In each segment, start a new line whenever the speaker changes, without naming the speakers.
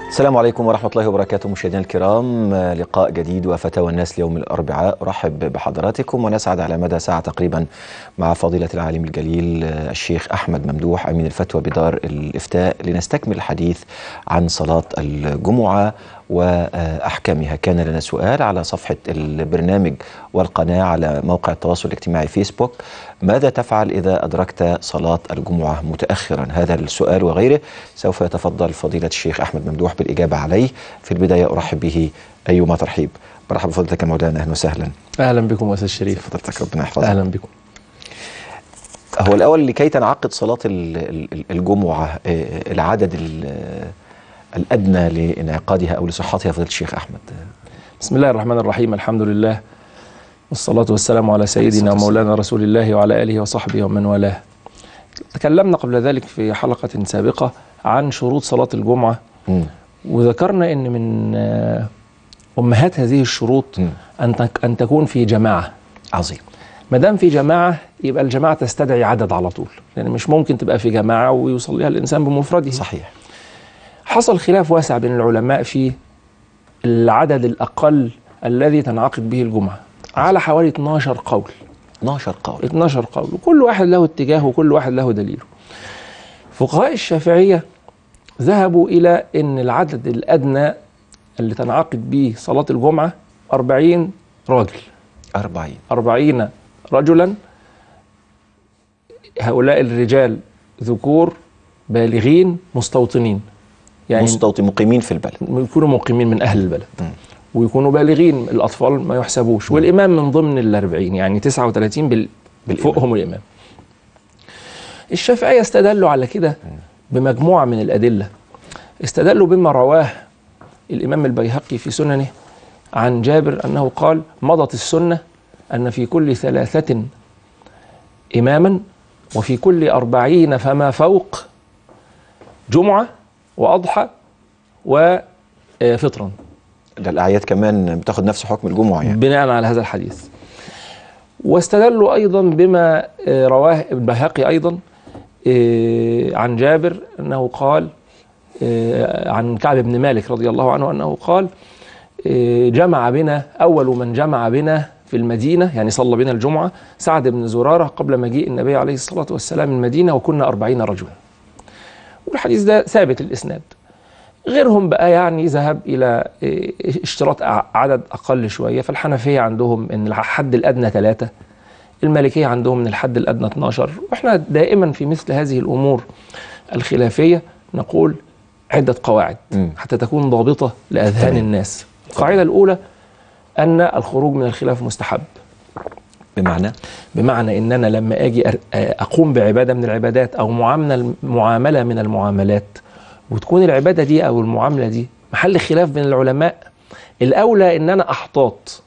السلام عليكم ورحمة الله وبركاته مشاهدينا الكرام لقاء جديد وفتاوى الناس ليوم الأربعاء أرحب بحضراتكم ونسعد على مدى ساعة تقريبا مع فضيلة العالم الجليل الشيخ أحمد ممدوح أمين الفتوى بدار الإفتاء لنستكمل الحديث عن صلاة الجمعة وأحكامها كان لنا سؤال على صفحة البرنامج والقناة على موقع التواصل الاجتماعي فيسبوك ماذا تفعل إذا أدركت صلاة الجمعة متأخرا هذا السؤال وغيره سوف يتفضل فضيلة الشيخ أحمد ممدوح بالإجابة عليه في البداية أرحب به أيما ترحيب مرحبا بفضلتك يا مولانا أهلا وسهلا
اهلا بكم استاذ شريف
فضلتك ربنا يحفظك
اهلا بكم
هو الأول لكي تنعقد صلاة ال- ال- الجمعة آه، العدد ال- الأدنى لانعقادها أو لصحتها فضيلة الشيخ أحمد
بسم الله الرحمن الرحيم الحمد لله والصلاة والسلام على سيدنا
الصلاة والسلام.
ومولانا رسول الله وعلى آله وصحبه ومن والاه تكلمنا قبل ذلك في حلقة سابقة عن شروط صلاة الجمعة
مم.
وذكرنا أن من آه، أمهات هذه الشروط
مم.
أن تك- أن تكون في جماعة
عظيم
ما دام في جماعة يبقى الجماعة تستدعي عدد على طول لأن مش ممكن تبقى في جماعة ويصليها الإنسان بمفرده
صحيح
حصل خلاف واسع بين العلماء في العدد الأقل الذي تنعقد به الجمعة على حوالي 12 قول
12 قول
12 قول وكل واحد له اتجاه وكل واحد له دليله فقهاء الشافعية ذهبوا إلى أن العدد الأدنى اللي تنعقد به صلاة الجمعة 40 راجل
40
أربعين رجلا هؤلاء الرجال ذكور بالغين مستوطنين يعني
مستوطن مقيمين في البلد
يكونوا مقيمين من أهل البلد
مم.
ويكونوا بالغين الأطفال ما يحسبوش والإمام من ضمن الأربعين يعني 39 بال...
بالإمام.
فوقهم الإمام الشافعية استدلوا على كده بمجموعة من الأدلة استدلوا بما رواه الإمام البيهقي في سننه عن جابر أنه قال مضت السنة أن في كل ثلاثة إماما وفي كل أربعين فما فوق جمعة وأضحى وفطرا
ده الأعياد كمان بتاخد نفس حكم الجمعة يعني
بناء على هذا الحديث واستدلوا أيضا بما آه، رواه البيهقي أيضا آه، عن جابر أنه قال آه، عن كعب بن مالك رضي الله عنه أنه قال آه، جمع بنا أول من جمع بنا في المدينة يعني صلى بنا الجمعة سعد بن زرارة قبل مجيء النبي عليه الصلاة والسلام المدينة وكنا أربعين رجلا والحديث ده ثابت الإسناد غيرهم بقى يعني ذهب إلى إيه، اشتراط ع- عدد أقل شوية فالحنفية عندهم أن الحد الأدنى ثلاثة المالكية عندهم أن الحد الأدنى 12 وإحنا دائما في مثل هذه الأمور الخلافية نقول عدة قواعد
مم.
حتى تكون ضابطة لأذهان
تمام.
الناس القاعدة الأولى أن الخروج من الخلاف مستحب
بمعنى
بمعنى ان انا لما اجي أر- اقوم بعباده من العبادات او معامله معامله من المعاملات وتكون العباده دي او المعامله دي محل خلاف بين العلماء الاولى ان انا احتاط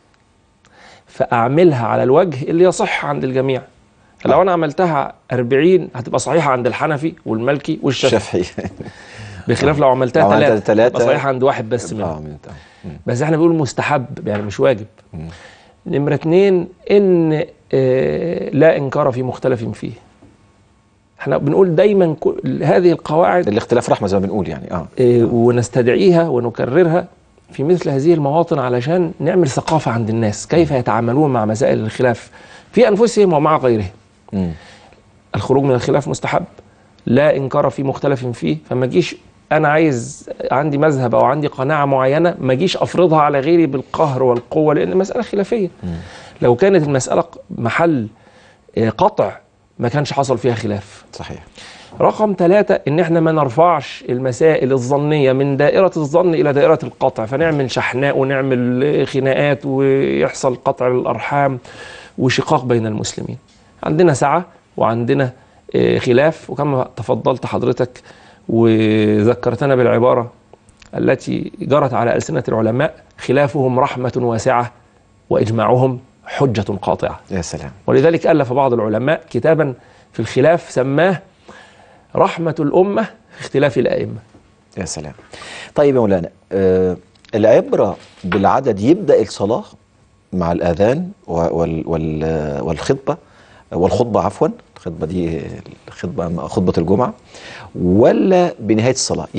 فاعملها على الوجه اللي يصح عند الجميع لو انا عملتها 40 هتبقى صحيحه عند الحنفي والمالكي والشافعي
الشافعي
بخلاف لو عملتها
لو عملتها
ثلاثه
تلاتة-
تبقى صحيحه عند واحد بس منهم
اه من مم.
بس احنا بنقول مستحب يعني مش واجب
مم.
نمرة اتنين ان آه، لا انكار في مختلف فيه احنا بنقول دايما كل هذه القواعد
الاختلاف رحمة زي ما بنقول يعني اه
آه، ونستدعيها ونكررها في مثل هذه المواطن علشان نعمل ثقافة عند الناس كيف يتعاملون مع مسائل الخلاف في أنفسهم ومع غيرهم
مم.
الخروج من الخلاف مستحب لا انكار في مختلف فيه فما جيش انا عايز عندي مذهب او عندي قناعه معينه ما جيش افرضها على غيري بالقهر والقوه لان مساله خلافيه لو كانت المساله ق- محل آه، قطع ما كانش حصل فيها خلاف
صحيح
رقم ثلاثة إن إحنا ما نرفعش المسائل الظنية من دائرة الظن إلى دائرة القطع فنعمل شحناء ونعمل خناقات ويحصل قطع الأرحام وشقاق بين المسلمين عندنا سعة وعندنا آه، خلاف وكما تفضلت حضرتك وذكرتنا بالعبارة التي جرت على ألسنة العلماء خلافهم رحمة واسعة وإجماعهم حجة قاطعة
يا سلام
ولذلك ألف بعض العلماء كتابا في الخلاف سماه رحمة الأمة في اختلاف الأئمة
يا سلام طيب يا مولانا آه العبرة بالعدد يبدأ الصلاة مع الآذان و- وال وال والخطبة والخطبة عفوا الخطبة دي الخطبة خطبة الجمعة ولا بنهاية الصلاة يعني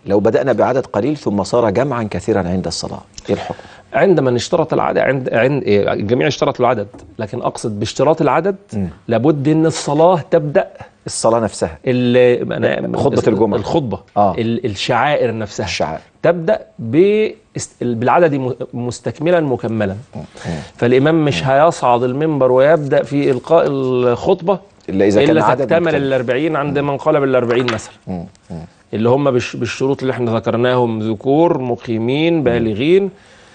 لو بدأنا بعدد قليل ثم صار جمعا كثيرا عند الصلاة إيه الحكم؟
عندما اشترط العدد عند عند إيه، الجميع اشترط العدد لكن اقصد باشتراط العدد
مم.
لابد ان الصلاه تبدا
الصلاة نفسها
ال- أنا-
خطبة الجمعة.
الخطبه
آه.
ال- الشعائر نفسها
الشعائر
تبدا باست- بالعدد م- مستكملا مكملا فالامام مش هيصعد المنبر ويبدا في القاء الخطبه
إلا إذا كان
الا
عدد
تكتمل
مختلف.
الأربعين عند من قال بالأربعين مثلا
مم. مم.
اللي هم بالش- بالشروط اللي احنا ذكرناهم ذكور مقيمين بالغين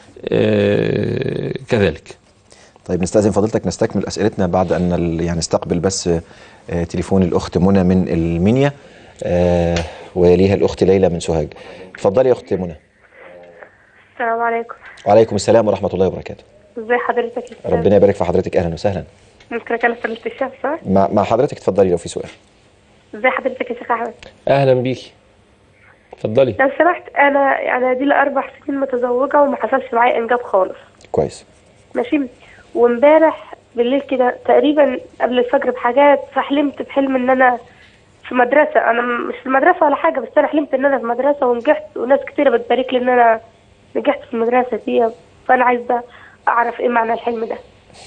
آه كذلك
طيب نستأذن فضيلتك نستكمل أسئلتنا بعد أن ال- يعني نستقبل بس آه، تليفون الأخت منى من المنيا آه، ويليها الأخت ليلى من سوهاج اتفضلي يا أخت منى
السلام عليكم
وعليكم السلام ورحمة الله وبركاته
ازي حضرتك يا استاذ
ربنا يبارك في حضرتك أهلا وسهلا
ممكن اكلم فضيلة الشيخ صح
مع, مع حضرتك اتفضلي لو في سؤال
ازي حضرتك يا شيخ احمد
اهلا بيكي اتفضلي
لو سمحت انا يعني دي لي اربع سنين متزوجه وما حصلش معايا انجاب خالص
كويس
ماشي وامبارح بالليل كده تقريبا قبل الفجر بحاجات فحلمت بحلم ان انا في مدرسه انا م- مش في المدرسه ولا حاجه بس انا حلمت ان انا في مدرسه ونجحت وناس كتيره بتبارك لي ان انا نجحت في المدرسه دي فانا عايزه اعرف ايه معنى الحلم ده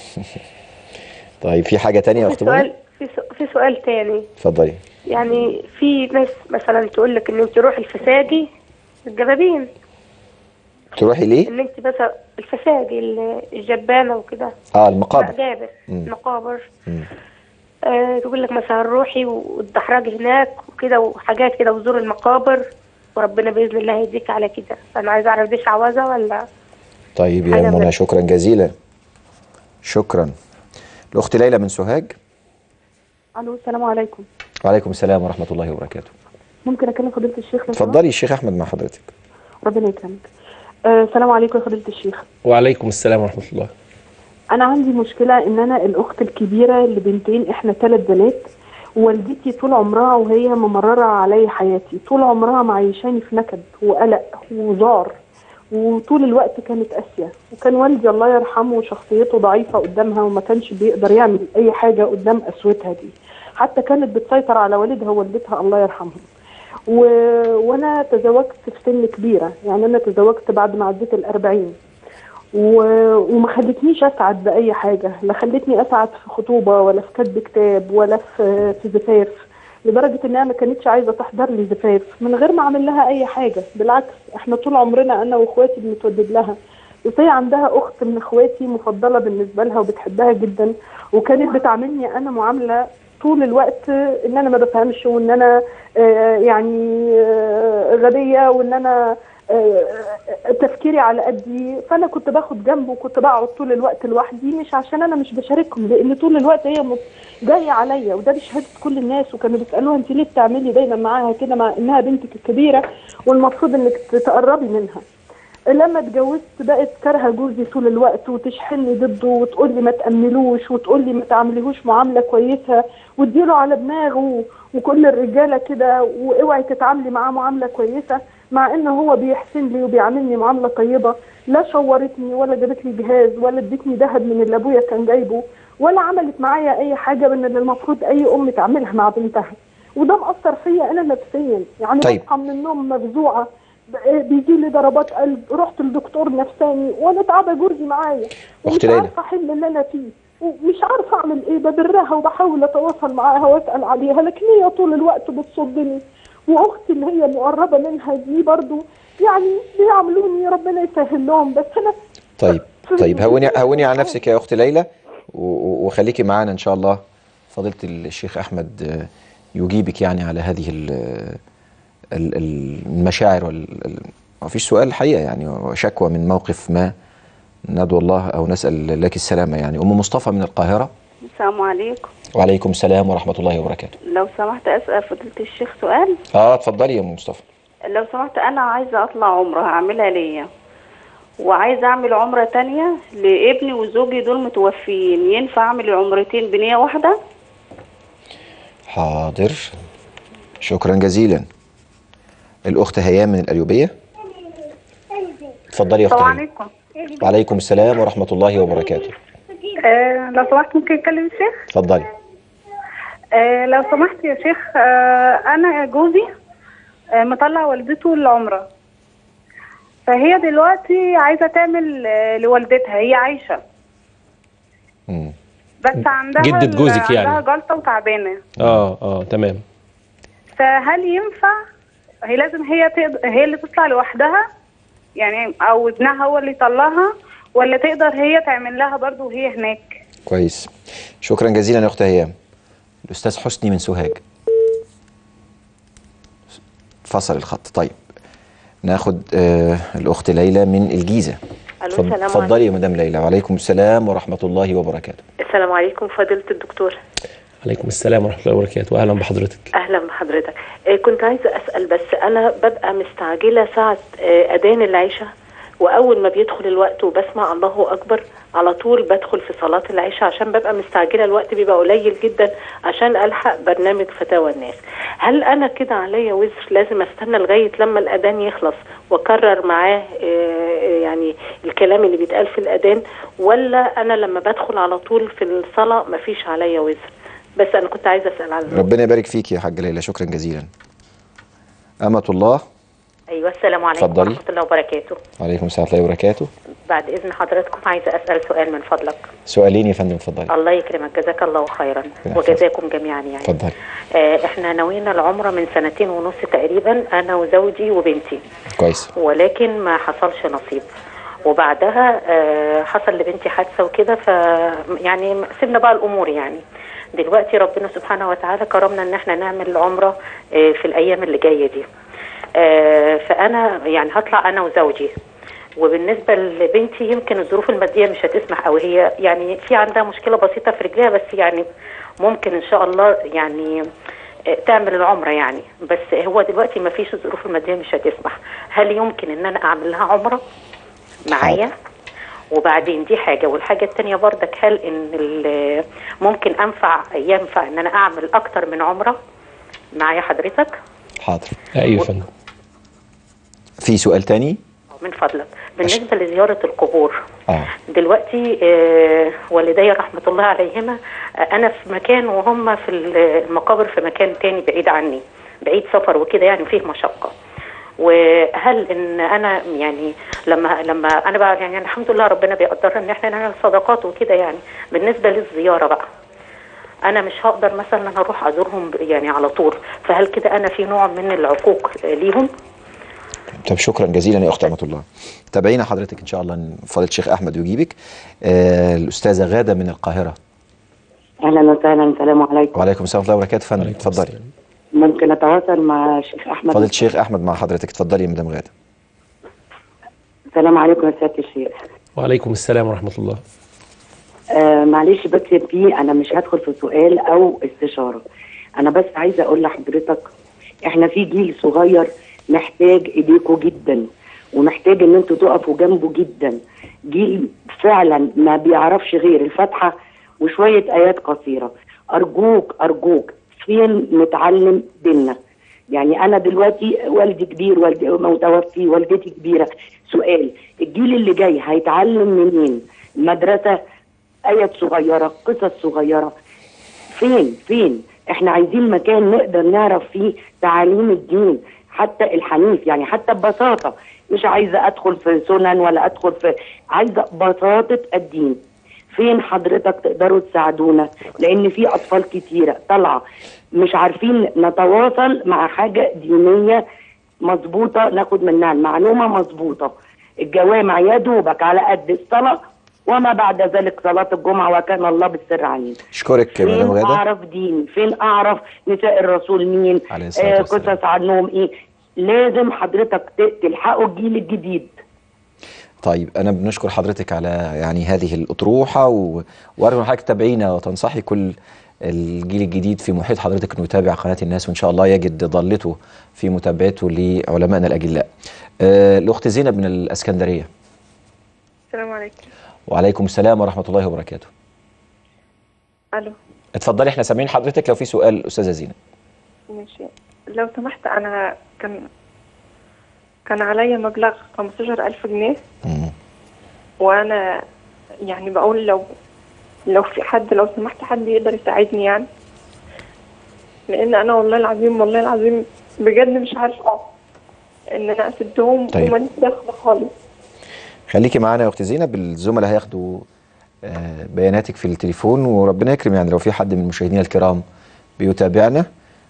طيب في حاجة تانية يا
في
أخت منى
سؤال في, سو- في سؤال تاني
اتفضلي
يعني في ناس مثلا تقول لك ان انت روحي الفساجي الجبابين
تروحي ليه؟
ان انت بس الفساجي ال- الجبانه وكده
اه المقابر
مقابر
مم.
مقابر
مم.
آه تقول لك مثلا روحي وتدحرجي هناك وكده وحاجات كده وزور المقابر وربنا باذن الله يهديك على كده فانا عايزه اعرف دي شعوذه ولا
طيب يا
حاجة
منى
بس.
شكرا جزيلا شكرا الأخت ليلى من سوهاج
الو السلام عليكم
وعليكم السلام ورحمة الله وبركاته
ممكن اكلم فضيله الشيخ لو سمحت؟
اتفضلي الشيخ أحمد مع حضرتك
ربنا يكرمك آه، السلام عليكم يا فضيله الشيخ
وعليكم السلام ورحمه الله
انا عندي مشكله ان انا الاخت الكبيره لبنتين احنا ثلاث بنات والدتي طول عمرها وهي ممرره علي حياتي طول عمرها معيشاني في نكد وقلق وزار وطول الوقت كانت قاسيه وكان والدي الله يرحمه شخصيته ضعيفه قدامها وما كانش بيقدر يعمل اي حاجه قدام قسوتها دي حتى كانت بتسيطر على والدها ووالدتها الله يرحمهم و... وانا تزوجت في سن كبيره يعني انا تزوجت بعد ما عديت الأربعين و... وما خلتنيش اسعد باي حاجه لا خلتني اسعد في خطوبه ولا في كتب كتاب ولا في في زفاف لدرجه انها ما كانتش عايزه تحضر لي زفاف من غير ما اعمل لها اي حاجه بالعكس احنا طول عمرنا انا واخواتي بنتودد لها بس هي عندها اخت من اخواتي مفضله بالنسبه لها وبتحبها جدا وكانت بتعاملني انا معامله طول الوقت ان انا ما بفهمش وان انا آه، يعني آه، غبيه وان انا آه، تفكيري على قدي فانا كنت باخد جنبه وكنت بقعد طول الوقت لوحدي مش عشان انا مش بشاركهم لان طول الوقت هي مت- جايه عليا وده بشهاده كل الناس وكانوا بيسالوها انت ليه بتعملي دايما معاها كده مع انها بنتك الكبيره والمفروض انك تقربي منها لما اتجوزت بقت كارهه جوزي طول الوقت وتشحنني ضده وتقول لي ما تأملوش وتقول لي ما تعمليهوش معامله كويسه واديله على دماغه وكل الرجاله كده واوعي تتعاملي معاه معامله كويسه مع ان هو بيحسن لي وبيعاملني معامله طيبه لا شورتني ولا جابت لي جهاز ولا ادتني ذهب من اللي ابويا كان جايبه ولا عملت معايا اي حاجه من اللي المفروض اي ام تعملها مع بنتها وده مأثر فيا انا نفسيا يعني
طيب.
بصحى من النوم مفزوعه بيجي لي ضربات قلب رحت لدكتور نفساني وانا تعبه جوزي معايا ومش
أخت ليلى.
عارفه احل اللي انا فيه ومش عارفه اعمل ايه ببرها وبحاول اتواصل معاها واسال عليها لكن هي طول الوقت بتصدني واختي اللي هي مقربه منها دي برضو يعني بيعملوني ربنا يسهل لهم بس انا
طيب طيب هوني هوني على نفسك يا اخت ليلى و- و- وخليكي معانا ان شاء الله فضيله الشيخ احمد آه، يجيبك يعني على هذه ال- ال- ال- المشاعر وال ال- ما فيش سؤال الحقيقه يعني وشكوى من موقف ما ندعو الله او نسال لك السلامه يعني ام مصطفى من القاهره
السلام عليكم
وعليكم السلام ورحمه الله وبركاته
لو سمحت اسال فضيله الشيخ سؤال
اه اتفضلي يا ام مصطفى
لو سمحت انا عايزه اطلع عمره هعملها ليا وعايزه اعمل عمره تانية لابني وزوجي دول متوفيين ينفع اعمل العمرتين بنيه واحده
حاضر شكرا جزيلا الاخت هيام من القليوبيه اتفضلي يا اخت
السلام
هيام
عليكم
وعليكم السلام ورحمه الله وبركاته
آه لو سمحت ممكن اتكلم الشيخ
اتفضلي
آه لو سمحت يا شيخ آه انا جوزي
آه، مطلع والدته العمرة فهي دلوقتي عايزة تعمل آه، لوالدتها هي عايشة
مم.
بس عندها
جدة
ال-
جوزك يعني.
عندها جلطة وتعبانة
اه اه تمام
فهل ينفع هي لازم هي تقدر هي اللي تطلع لوحدها يعني او ابنها هو اللي يطلعها ولا تقدر هي تعمل لها برضو وهي هناك
كويس شكرا جزيلا يا اخت هيام الاستاذ حسني من سوهاج فصل الخط طيب ناخد آه الاخت ليلى من الجيزه
الو
اتفض-
السلام
اتفضلي يا مدام ليلى وعليكم السلام ورحمه الله وبركاته
السلام عليكم فضيلة الدكتور
عليكم السلام ورحمه الله وبركاته اهلا بحضرتك
اهلا بحضرتك آه، كنت عايزة اسأل بس انا ببقى مستعجلة ساعة آه، اذان العشاء واول ما بيدخل الوقت وبسمع الله اكبر على طول بدخل في صلاة العشاء عشان ببقى مستعجلة الوقت بيبقى قليل جدا عشان الحق برنامج فتاوى الناس هل انا كده عليا وزر لازم استنى لغاية لما الاذان يخلص واكرر معاه آه، يعني الكلام اللي بيتقال في الاذان ولا انا لما بدخل على طول في الصلاة مفيش عليا وزر بس انا كنت عايزة اسأل عن
ربنا يبارك فيك يا حاجه ليلى شكرا جزيلا أمة الله
ايوه السلام عليكم
اتفضلي.
ورحمه الله وبركاته
عليكم السلام ورحمه الله وبركاته
بعد اذن حضراتكم عايزه اسال سؤال من فضلك
سؤالين يا فندم اتفضلي
الله يكرمك جزاك الله خيرا
ربنا
وجزاكم جميعا يعني
اتفضلي
آه احنا نوينا العمره من سنتين ونص تقريبا انا وزوجي وبنتي
كويس
ولكن ما حصلش نصيب وبعدها آه حصل لبنتي حادثه وكده ف يعني سيبنا بقى الامور يعني دلوقتي ربنا سبحانه وتعالى كرمنا ان احنا نعمل العمره آه في الايام اللي جايه دي آه فانا يعني هطلع انا وزوجي وبالنسبه لبنتي يمكن الظروف الماديه مش هتسمح او هي يعني في عندها مشكله بسيطه في رجليها بس يعني ممكن ان شاء الله يعني آه، تعمل العمره يعني بس هو دلوقتي ما فيش الظروف الماديه مش هتسمح هل يمكن ان انا اعمل لها عمره معايا وبعدين دي حاجه والحاجه الثانيه برضك هل ان ال- ممكن انفع ينفع ان انا اعمل اكتر من عمره معايا حضرتك
حاضر
ايوه يا فندم
في سؤال تاني
من فضلك بالنسبه لزياره القبور
اه
دلوقتي آه، والدي رحمة الله عليهما آه، أنا في مكان وهم في المقابر في مكان تاني بعيد عني بعيد سفر وكده يعني فيه مشقة وهل ان انا يعني لما لما انا بقى يعني الحمد لله ربنا بيقدرنا ان احنا نعمل صدقات وكده يعني بالنسبه للزياره بقى انا مش هقدر مثلا ان انا اروح ازورهم يعني على طول فهل كده انا في نوع من العقوق ليهم
طب شكرا جزيلا يا اخت امه الله تابعينا حضرتك ان شاء الله إن فضيله الشيخ احمد يجيبك آه الاستاذه غاده من القاهره
اهلا وسهلا السلام عليكم
وعليكم السلام ورحمه الله وبركاته فندم اتفضلي
ممكن اتواصل مع الشيخ احمد
فضيله الشيخ احمد مع حضرتك اتفضلي يا مدام غاده
السلام عليكم يا سياده الشيخ
وعليكم السلام ورحمه الله
آه معلش بس في انا مش هدخل في سؤال او استشاره انا بس عايزه اقول لحضرتك احنا في جيل صغير محتاج ايديكوا جدا ومحتاج ان انتوا تقفوا جنبه جدا جيل فعلا ما بيعرفش غير الفاتحه وشويه ايات قصيره ارجوك ارجوك فين نتعلم ديننا يعني انا دلوقتي والدي كبير والدي متوفي والدتي كبيره سؤال الجيل اللي جاي هيتعلم منين مدرسه ايات صغيره قصص صغيره فين فين احنا عايزين مكان نقدر نعرف فيه تعاليم الدين حتى الحنيف يعني حتى ببساطه مش عايزه ادخل في سنن ولا ادخل في عايزه بساطه الدين فين حضرتك تقدروا تساعدونا لان في اطفال كتيره طالعه مش عارفين نتواصل مع حاجه دينيه مظبوطه ناخد منها المعلومه مظبوطه الجوامع يا دوبك على قد الصلاه وما بعد ذلك صلاه الجمعه وكان الله بالسر عليم
اشكرك يا مدام
فين
غاده
اعرف ديني فين اعرف نساء الرسول مين
عليه الصلاة
آه
والسلام.
قصص عنهم ايه لازم حضرتك ت- تلحقوا الجيل الجديد
طيب انا بنشكر حضرتك على يعني هذه الاطروحه و... وارجو ان حضرتك تتابعينا وتنصحي كل الجيل الجديد في محيط حضرتك انه يتابع قناه الناس وان شاء الله يجد ضالته في متابعته لعلمائنا الاجلاء. آه الاخت زينب من الاسكندريه
السلام عليكم
وعليكم السلام ورحمه الله وبركاته.
الو
اتفضلي احنا سامعين حضرتك لو في سؤال استاذه زينب.
ماشي لو سمحت انا كان كان عليا مبلغ 15000 جنيه
مم.
وانا يعني بقول لو لو في حد لو سمحت حد يقدر يساعدني يعني لان انا والله العظيم والله العظيم بجد مش عارفة ان انا اسدهم
طيب.
ومانيش داخلة خالص
خليكي معانا يا اخت زينب الزملاء هياخدوا آه، بياناتك في التليفون وربنا يكرم يعني لو في حد من مشاهدينا الكرام بيتابعنا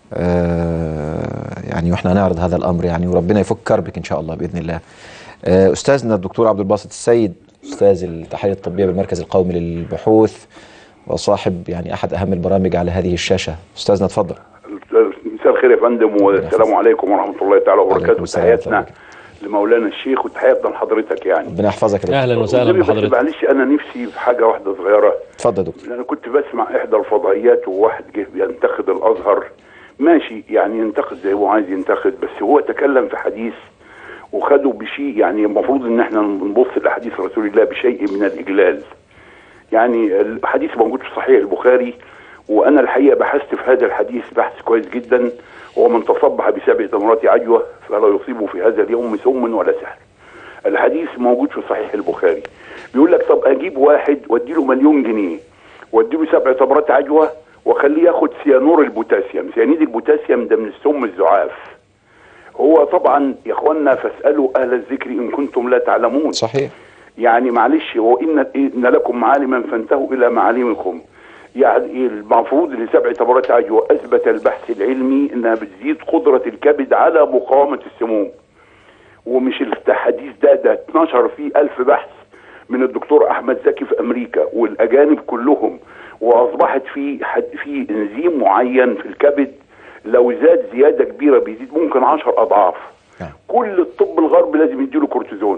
آه، يعني واحنا هنعرض هذا الامر يعني وربنا يفك كربك ان شاء الله باذن الله. آه، استاذنا الدكتور عبد الباسط السيد استاذ التحاليل الطبيه بالمركز القومي للبحوث وصاحب يعني احد اهم البرامج على هذه الشاشه. استاذنا اتفضل.
مساء الخير يا فندم والسلام عليكم ورحمه الله تعالى وبركاته
السلام
تحياتنا لمولانا الشيخ وتحياتنا لحضرتك يعني
ربنا يحفظك يا دكتور.
اهلا وسهلا
قولي بس
بحضرتك
معلش انا نفسي في حاجه واحده صغيره
اتفضل يا دكتور.
انا كنت بسمع احدى الفضائيات وواحد جه بينتقد الازهر ماشي يعني ينتقد زي هو عايز ينتقد بس هو تكلم في حديث وخدوا بشيء يعني المفروض ان احنا نبص لاحاديث رسول الله بشيء من الاجلال يعني الحديث موجود في صحيح البخاري وانا الحقيقه بحثت في هذا الحديث بحث كويس جدا ومن تصبح بسبع تمرات عجوه فلا يصيبه في هذا اليوم سم ولا سحر الحديث موجود في صحيح البخاري بيقول لك طب اجيب واحد وادي له مليون جنيه وادي له سبع تمرات عجوه واخليه ياخد سيانور البوتاسيوم سيانيد البوتاسيوم ده من السم الزعاف هو طبعا يا اخوانا فاسالوا اهل الذكر ان كنتم لا تعلمون
صحيح
يعني معلش هو ان ان لكم معالما فانتهوا الى معالمكم يعني المفروض ان سبع تمرات عجوه اثبت البحث العلمي انها بتزيد قدره الكبد على مقاومه السموم ومش الحديث ده ده 12 فيه ألف بحث من الدكتور احمد زكي في امريكا والاجانب كلهم واصبحت في حد في انزيم معين في الكبد لو زاد زياده كبيره بيزيد ممكن 10 اضعاف كل الطب الغربي لازم يديله كورتيزون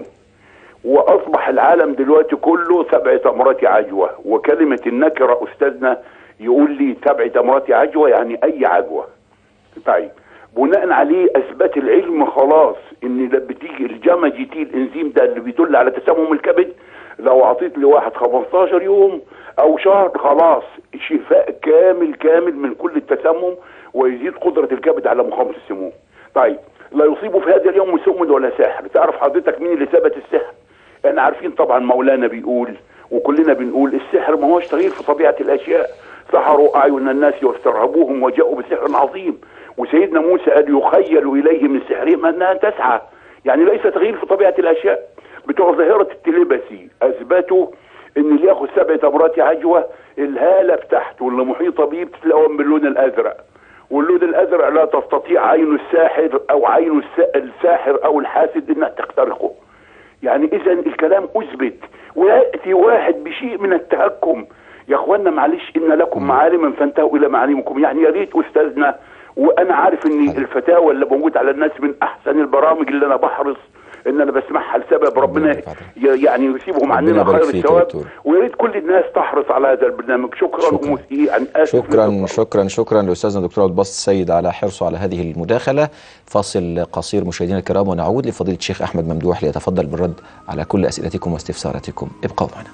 واصبح العالم دلوقتي كله سبع تمرات عجوه وكلمه النكره استاذنا يقول لي سبع تمرات عجوه يعني اي عجوه طيب بناء عليه اثبت العلم خلاص ان لما بتيجي الجاما جي تي الانزيم ده اللي بيدل على تسمم الكبد لو اعطيت لواحد 15 يوم او شهر خلاص شفاء كامل كامل من كل التسمم ويزيد قدره الكبد على مقاومه السموم. طيب لا يصيبه في هذا اليوم سم ولا سحر، تعرف حضرتك مين اللي ثبت السحر؟ احنا عارفين طبعا مولانا بيقول وكلنا بنقول السحر ما هوش تغيير في طبيعه الاشياء سحروا اعين الناس واسترهبوهم وجاءوا بسحر عظيم وسيدنا موسى قال يخيل اليه من سحرهم انها تسعى يعني ليس تغيير في طبيعه الاشياء بتوع ظاهره التليبسي اثبتوا ان اللي ياخد سبع تمرات عجوه الهاله بتاعته اللي محيطه بيه بتتلون باللون الازرق واللون الازرق لا تستطيع عين الساحر او عين الس- الساحر او الحاسد انها تخترقه يعني اذا الكلام اثبت وياتي واحد بشيء من التهكم يا اخوانا معلش ان لكم معالما فانتهوا الى معالمكم يعني يا ريت استاذنا وانا عارف ان الفتاوى اللي موجوده على الناس من احسن البرامج اللي انا بحرص ان انا بسمعها لسبب ربنا ي- يعني يسيبهم عننا
ربنا يبارك
خير
فيك يا
الثواب
دكتور.
ويا ريت كل الناس تحرص على هذا البرنامج شكرا ومسيء يعني اسف
شكرا شكرا شكرا لاستاذنا الدكتور عبد الباسط السيد على حرصه على هذه المداخله فاصل قصير مشاهدينا الكرام ونعود لفضيله الشيخ احمد ممدوح ليتفضل بالرد على كل اسئلتكم واستفساراتكم ابقوا معنا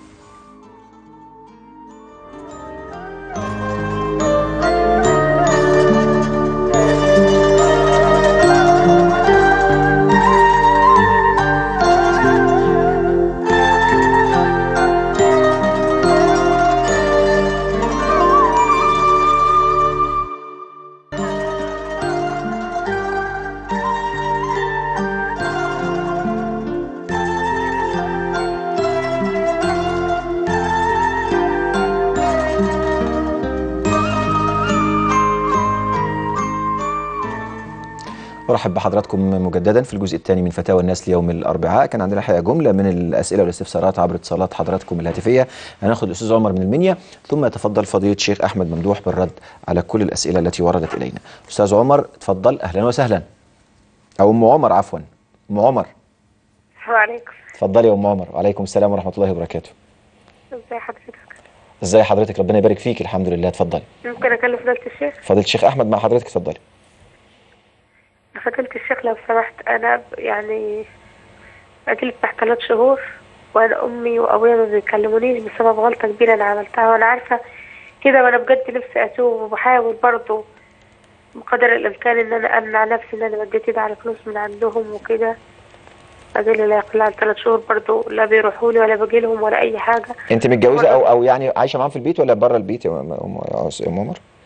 ارحب بحضراتكم مجددا في الجزء الثاني من فتاوى الناس ليوم الاربعاء كان عندنا حقيقه جمله من الاسئله والاستفسارات عبر اتصالات حضراتكم الهاتفيه هناخد الاستاذ عمر من المنيا ثم يتفضل فضيله الشيخ احمد ممدوح بالرد على كل الاسئله التي وردت الينا استاذ عمر اتفضل اهلا وسهلا او ام عمر عفوا ام عمر
السلام عليكم
اتفضلي يا ام عمر وعليكم السلام ورحمه الله وبركاته
ازي حضرتك
ازي حضرتك ربنا يبارك فيك الحمد لله اتفضلي
ممكن اكلم فضيلة الشيخ
فضيله الشيخ احمد مع حضرتك اتفضلي
فضيلة الشيخ لو سمحت انا ب- يعني اجيلك بعد ثلاث شهور وانا امي وابويا ما بيكلمونيش بسبب غلطة كبيرة انا عملتها وانا عارفة كده وانا بجد نفسي اتوب وبحاول برضه بقدر الامكان ان انا امنع نفسي ان انا مديت ايدي على فلوس من عندهم وكده ادل لا يقل عن ثلاث شهور برضه لا بيروحوا لي ولا باجي لهم ولا اي حاجة
انت متجوزه او او يعني عايشه معاهم في البيت ولا بره البيت يا ام أم- يا أم عمر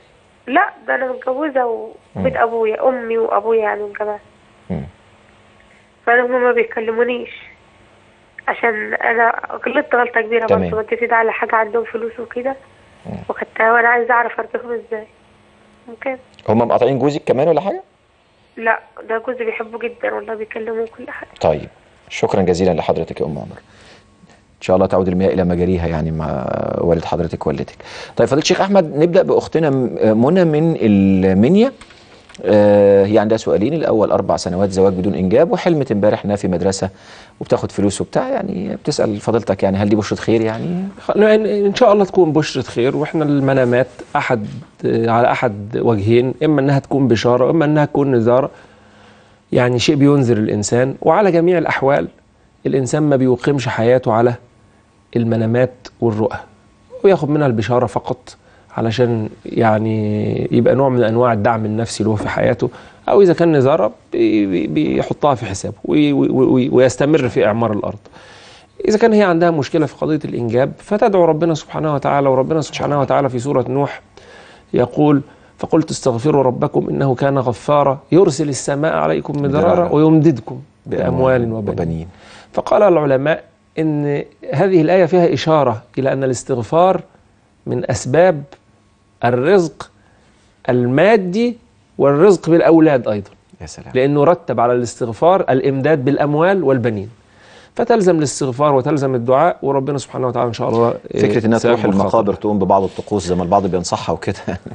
لا ده انا متجوزه وبيت ابويا امي وابويا يعني والجماعه
مم.
فانا هما ما بيكلمونيش عشان انا غلطت غلطه كبيره
تمام.
برضه مديت على حاجه عندهم فلوس وكده وخدتها وانا عايزه اعرف ارجعهم ازاي ممكن
هم مقاطعين جوزك كمان ولا حاجه
لا ده جوزي بيحبه جدا والله بيكلموه كل حاجه
طيب شكرا جزيلا لحضرتك يا ام عمر ان شاء الله تعود المياه الى مجاريها يعني مع والد حضرتك ووالدتك طيب فضيله الشيخ احمد نبدا باختنا م- منى من المنيا آه، هي عندها سؤالين الاول اربع سنوات زواج بدون انجاب وحلمت امبارح انها في مدرسه وبتاخد فلوس وبتاع يعني بتسال فضيلتك يعني هل دي بشره خير يعني
خ- ان إن شاء الله تكون بشرة خير واحنا المنامات احد آه، على احد وجهين اما انها تكون بشارة واما انها تكون نذارة يعني شيء بينذر الانسان وعلى جميع الاحوال الانسان ما بيقيمش حياته على المنامات والرؤى وياخد منها البشارة فقط علشان يعني يبقى نوع من انواع الدعم النفسي له في حياته او اذا كان نزاره بي- بي- بيحطها في حسابه وي- وي- وي- ويستمر في اعمار الارض. اذا كان هي عندها مشكله في قضيه الانجاب فتدعو ربنا سبحانه وتعالى وربنا سبحانه وتعالى في سوره نوح يقول فقلت استغفروا ربكم انه كان غفارا يرسل السماء عليكم مدرارا
مدرارا.
ويمددكم باموال وبنين. فقال العلماء ان هذه الايه فيها اشاره الى ان الاستغفار من اسباب الرزق المادي والرزق بالاولاد ايضا
يا سلام
لانه رتب على الاستغفار الامداد بالاموال والبنين فتلزم الاستغفار وتلزم الدعاء وربنا سبحانه وتعالى ان شاء الله
فكره انها تروح
سيجبر
المقابر تقوم ببعض الطقوس زي ما البعض بينصحها وكده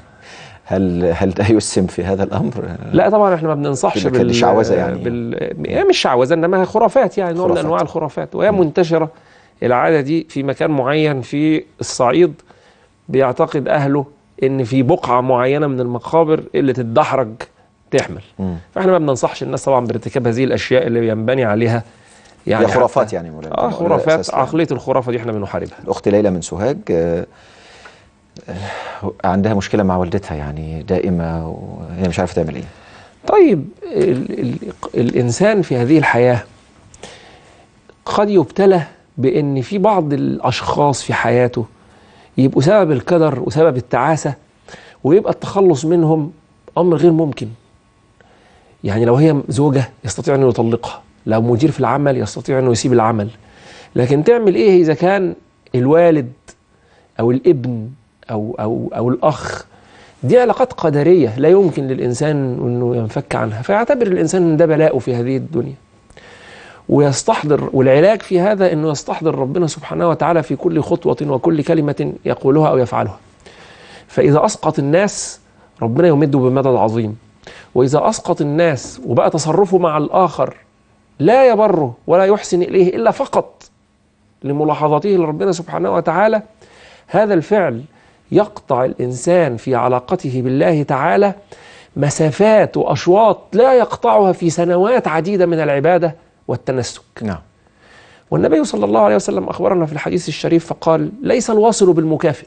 هل هل ده يسهم في هذا الامر؟
لا طبعا احنا ما بننصحش
يبقى كده شعوذة يعني.
بال... هي مش شعوذه انما هي خرافات يعني نوع من
خرافات.
انواع الخرافات وهي منتشره العاده دي في مكان معين في الصعيد بيعتقد اهله ان في بقعه معينه من المقابر اللي تتدحرج تحمل
مم.
فاحنا ما بننصحش الناس طبعا بارتكاب هذه الاشياء اللي ينبني عليها
يعني
حتى-
خرافات يعني مولانا
اه
ولا
خرافات
أساس لها.
عقليه الخرافه دي احنا بنحاربها
الاخت ليلى من سوهاج آه، آه، عندها مشكله مع والدتها يعني دائمه وهي مش عارفه تعمل ايه
طيب ال ال الإنسان في هذه الحياة قد يبتلى بأن في بعض الأشخاص في حياته يبقوا سبب القدر وسبب التعاسة ويبقى التخلص منهم أمر غير ممكن يعني لو هي زوجة يستطيع أنه يطلقها لو مدير في العمل يستطيع أنه يسيب العمل لكن تعمل إيه إذا كان الوالد أو الابن أو, أو, أو الأخ دي علاقات قدرية لا يمكن للإنسان أنه ينفك عنها فيعتبر الإنسان أن ده بلاءه في هذه الدنيا ويستحضر والعلاج في هذا أنه يستحضر ربنا سبحانه وتعالى في كل خطوة وكل كلمة يقولها أو يفعلها فإذا أسقط الناس ربنا يمده بمدد عظيم وإذا أسقط الناس وبقى تصرفه مع الآخر لا يبره ولا يحسن إليه إلا فقط لملاحظته لربنا سبحانه وتعالى هذا الفعل يقطع الإنسان في علاقته بالله تعالى مسافات وأشواط لا يقطعها في سنوات عديدة من العبادة والتنسك
نعم
والنبي صلى الله عليه وسلم أخبرنا في الحديث الشريف فقال ليس الواصل بالمكافئ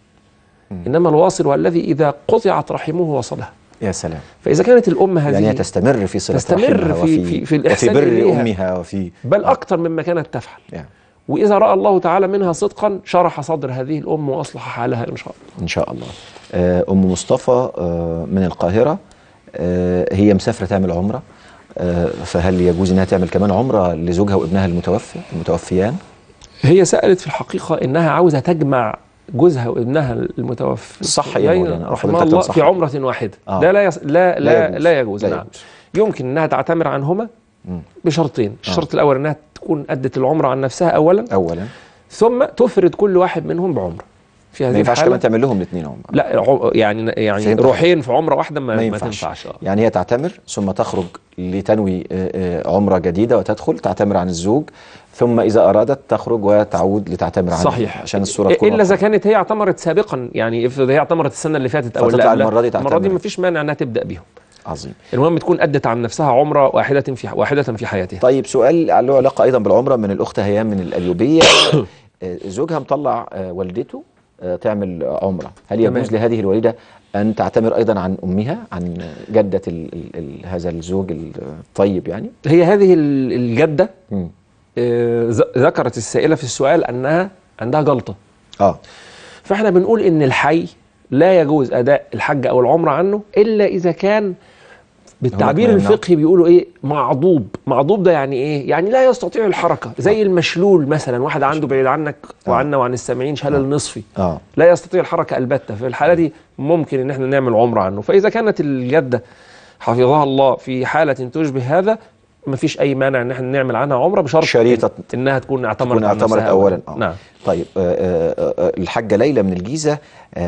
إنما الواصل هو الذي إذا قطعت رحمه وصلها
يا سلام
فإذا كانت الأم هذه
يعني هي تستمر في صله
تستمر
رحمها
في-
وفي
في- في الإحسان
وفي بر
إليها.
امها وفي
بل أكثر مما كانت تفعل
يعني
وإذا رأى الله تعالى منها صدقا شرح صدر هذه الأم وأصلح حالها إن شاء الله
ان شاء الله آه، ام مصطفى آه، من القاهره آه، هي مسافره تعمل عمره آه، فهل يجوز انها تعمل كمان عمره لزوجها وابنها المتوفي المتوفيان
هي سألت في الحقيقة إنها عاوزة تجمع جوزها وابنها المتوفى
صح يا مولانا،
رحمه
حضرتك
الله
تنصح.
في عمرة واحدة
آه.
لا لا يص... لا لا
يجوز.
لا يجوز
لا
نعم يمكن إنها تعتمر عنهما
مم.
بشرطين الشرط الأول إنها تكون أدت العمرة عن نفسها أولا
اولا
ثم تفرد كل واحد منهم بعمرة في
ما
هذه
ينفعش
الحالة
كمان تعمل لهم الاثنين عمره
لا عم- يعني يعني
فهمت
روحين في عمرة واحدة ما,
ما
ما
ينفعش.
تنفعش آه.
يعني هي تعتمر ثم تخرج لتنوي آه، آه، عمره جديده وتدخل تعتمر عن الزوج ثم اذا ارادت تخرج وتعود لتعتمر عن
صحيح
عشان الصوره تكون
الا اذا
واضحة.
كانت هي اعتمرت سابقا يعني افرض هي اعتمرت السنه اللي فاتت او اللي
فتطلع
قبلها
المرة دي
المره دي
تعتمر.
ما فيش مانع انها تبدا بيهم
عظيم
المهم تكون ادت عن نفسها عمره واحده في واحده في حياتها
طيب سؤال له علاقه ايضا بالعمره من الاخت هيام من القليوبيه آه، زوجها مطلع آه، والدته آه، تعمل عمره هل يجوز
تمام.
لهذه الوالده ان تعتمر ايضا عن امها عن جده ال ال ال هذا الزوج الطيب يعني
هي هذه ال- الجده
مم.
آه، ذ- ذكرت السائله في السؤال انها عندها جلطه
اه
فاحنا بنقول ان الحي لا يجوز اداء الحج او العمره عنه الا اذا كان بالتعبير
هناك مانع.
الفقهي بيقولوا ايه معضوب معضوب ده يعني ايه يعني لا يستطيع الحركه زي المشلول مثلا واحد عنده بعيد عنك وعنا وعن السامعين شلل نصفي
اه
لا يستطيع الحركه البته في الحاله دي ممكن ان احنا نعمل عمره عنه فاذا كانت الجده حفظها الله في حاله تشبه هذا ما فيش اي مانع ان احنا نعمل عنها عمره بشرط
شريطة
انها تكون اعتمرت
تكون
عن
اعتمرت
نفسها
اولا آه.
نعم
طيب آه، آه، آه، الحاجه ليلى من الجيزه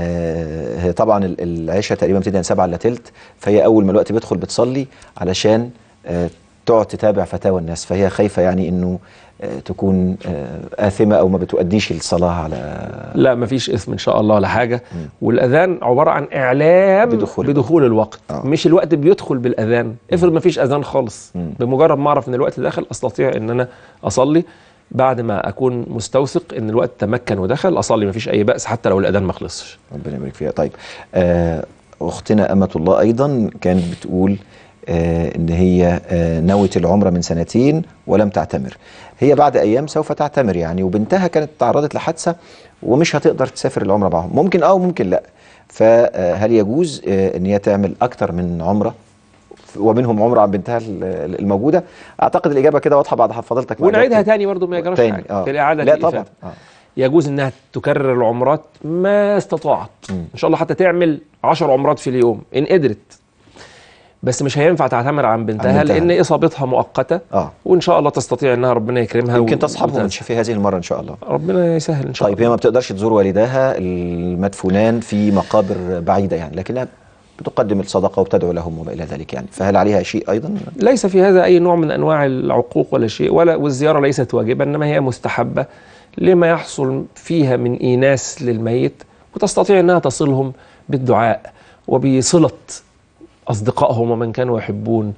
آه، هي طبعا ال- العشاء تقريبا بتبدا من 7 الا تلت فهي اول ما الوقت بيدخل بتصلي علشان آه، تقعد تتابع فتاوى الناس فهي خايفه يعني انه آه، تكون آه، آثمة أو ما بتؤديش الصلاة على
لا مفيش اثم ان شاء الله ولا حاجه والاذان عباره عن اعلام
بدخول
بدخول الوقت
آه.
مش الوقت بيدخل بالاذان افرض مفيش اذان خالص
مم.
بمجرد ما اعرف ان الوقت داخل استطيع ان انا اصلي بعد ما اكون مستوثق ان الوقت تمكن ودخل اصلي مفيش اي باس حتى لو الاذان ما خلصش
ربنا يبارك فيها طيب آه، أختنا أمة الله أيضا كانت بتقول آه، إن هي آه، نوت العمرة من سنتين ولم تعتمر هي بعد أيام سوف تعتمر يعني وبنتها كانت تعرضت لحادثة ومش هتقدر تسافر العمرة معهم ممكن أه وممكن لا فهل يجوز آه، إن هي تعمل أكتر من عمرة ومنهم عمرة عن بنتها ال- الموجودة أعتقد الإجابة كده واضحة بعد حضرتك ما
ونعيدها
أجبت.
تاني برضو ما يجراش
تاني،
حاجه
آه.
في الاعاده
لا
الإفادة.
طبعا آه.
يجوز انها تكرر العمرات ما استطاعت ان شاء الله حتى تعمل عشر عمرات في اليوم ان قدرت بس مش هينفع تعتمر عن بنتها,
عن بنتها.
لان اصابتها مؤقته
آه.
وان شاء الله تستطيع انها ربنا يكرمها
يمكن
و-
تصحبهم
وتنسى.
في هذه المرة إن شاء الله
ربنا يسهل ان شاء
طيب هي ما بتقدرش تزور والداها المدفونان في مقابر بعيدة يعني لكنها بتقدم الصدقة وبتدعو لهم وما إلى ذلك يعني فهل عليها شيء أيضا؟
ليس في هذا اي نوع من انواع العقوق ولا شيء ولا والزياره ليست واجبه انما هي مستحبه لما يحصل فيها من ايناس للميت وتستطيع انها تصلهم بالدعاء وبصله اصدقائهم ومن كانوا يحبون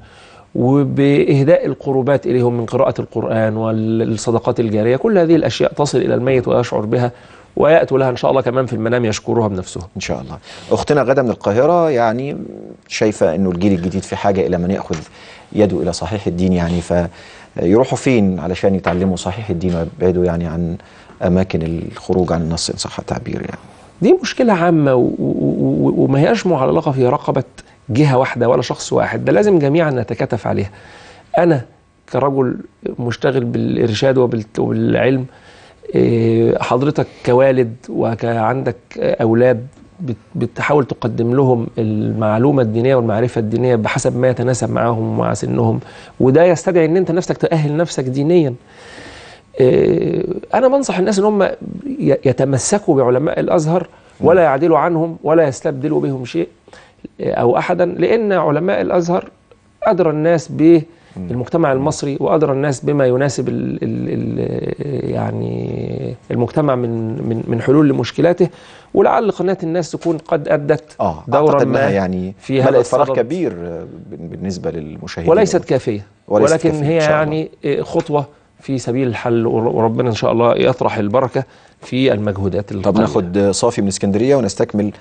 وبإهداء القربات إليهم من قراءة القرآن والصدقات الجارية كل هذه الأشياء تصل إلى الميت ويشعر بها ويأتوا لها إن شاء الله كمان في المنام يشكروها بنفسهم
إن شاء الله أختنا غدا من القاهرة يعني شايفة أنه الجيل الجديد في حاجة إلى من يأخذ يده إلى صحيح الدين يعني فيروحوا فين علشان يتعلموا صحيح الدين ويبعدوا يعني عن أماكن الخروج عن النص إن صح التعبير يعني
دي مشكلة عامة و- و- و- وما هياش معلقة في رقبة جهة واحدة ولا شخص واحد ده لازم جميعا نتكاتف عليها أنا كرجل مشتغل بالإرشاد وبال- وبالعلم إيه، حضرتك كوالد وعندك أولاد بت- بتحاول تقدم لهم المعلومة الدينية والمعرفة الدينية بحسب ما يتناسب معاهم ومع سنهم وده يستدعي ان انت نفسك تأهل نفسك دينيا إيه، انا بنصح الناس ان هم ي- يتمسكوا بعلماء الازهر ولا يعدلوا عنهم ولا يستبدلوا بهم شيء إيه، او احدا لان علماء الازهر ادرى الناس بالمجتمع المصري وادرى الناس بما يناسب ال ال ال يعني المجتمع من من من حلول لمشكلاته ولعل قناه الناس تكون قد ادت
آه
دورا
أعتقد أنها
ما
يعني
في هذا
ملأت فراغ
الصدد.
كبير آه، بالنسبة للمشاهدين
وليست كافيه
وليست
ولكن
كافية
هي
إن شاء الله.
يعني إيه، خطوه في سبيل الحل ور- وربنا ان شاء الله يطرح البركه في المجهودات
طب
القليلة.
ناخد صافي من اسكندرية ونستكمل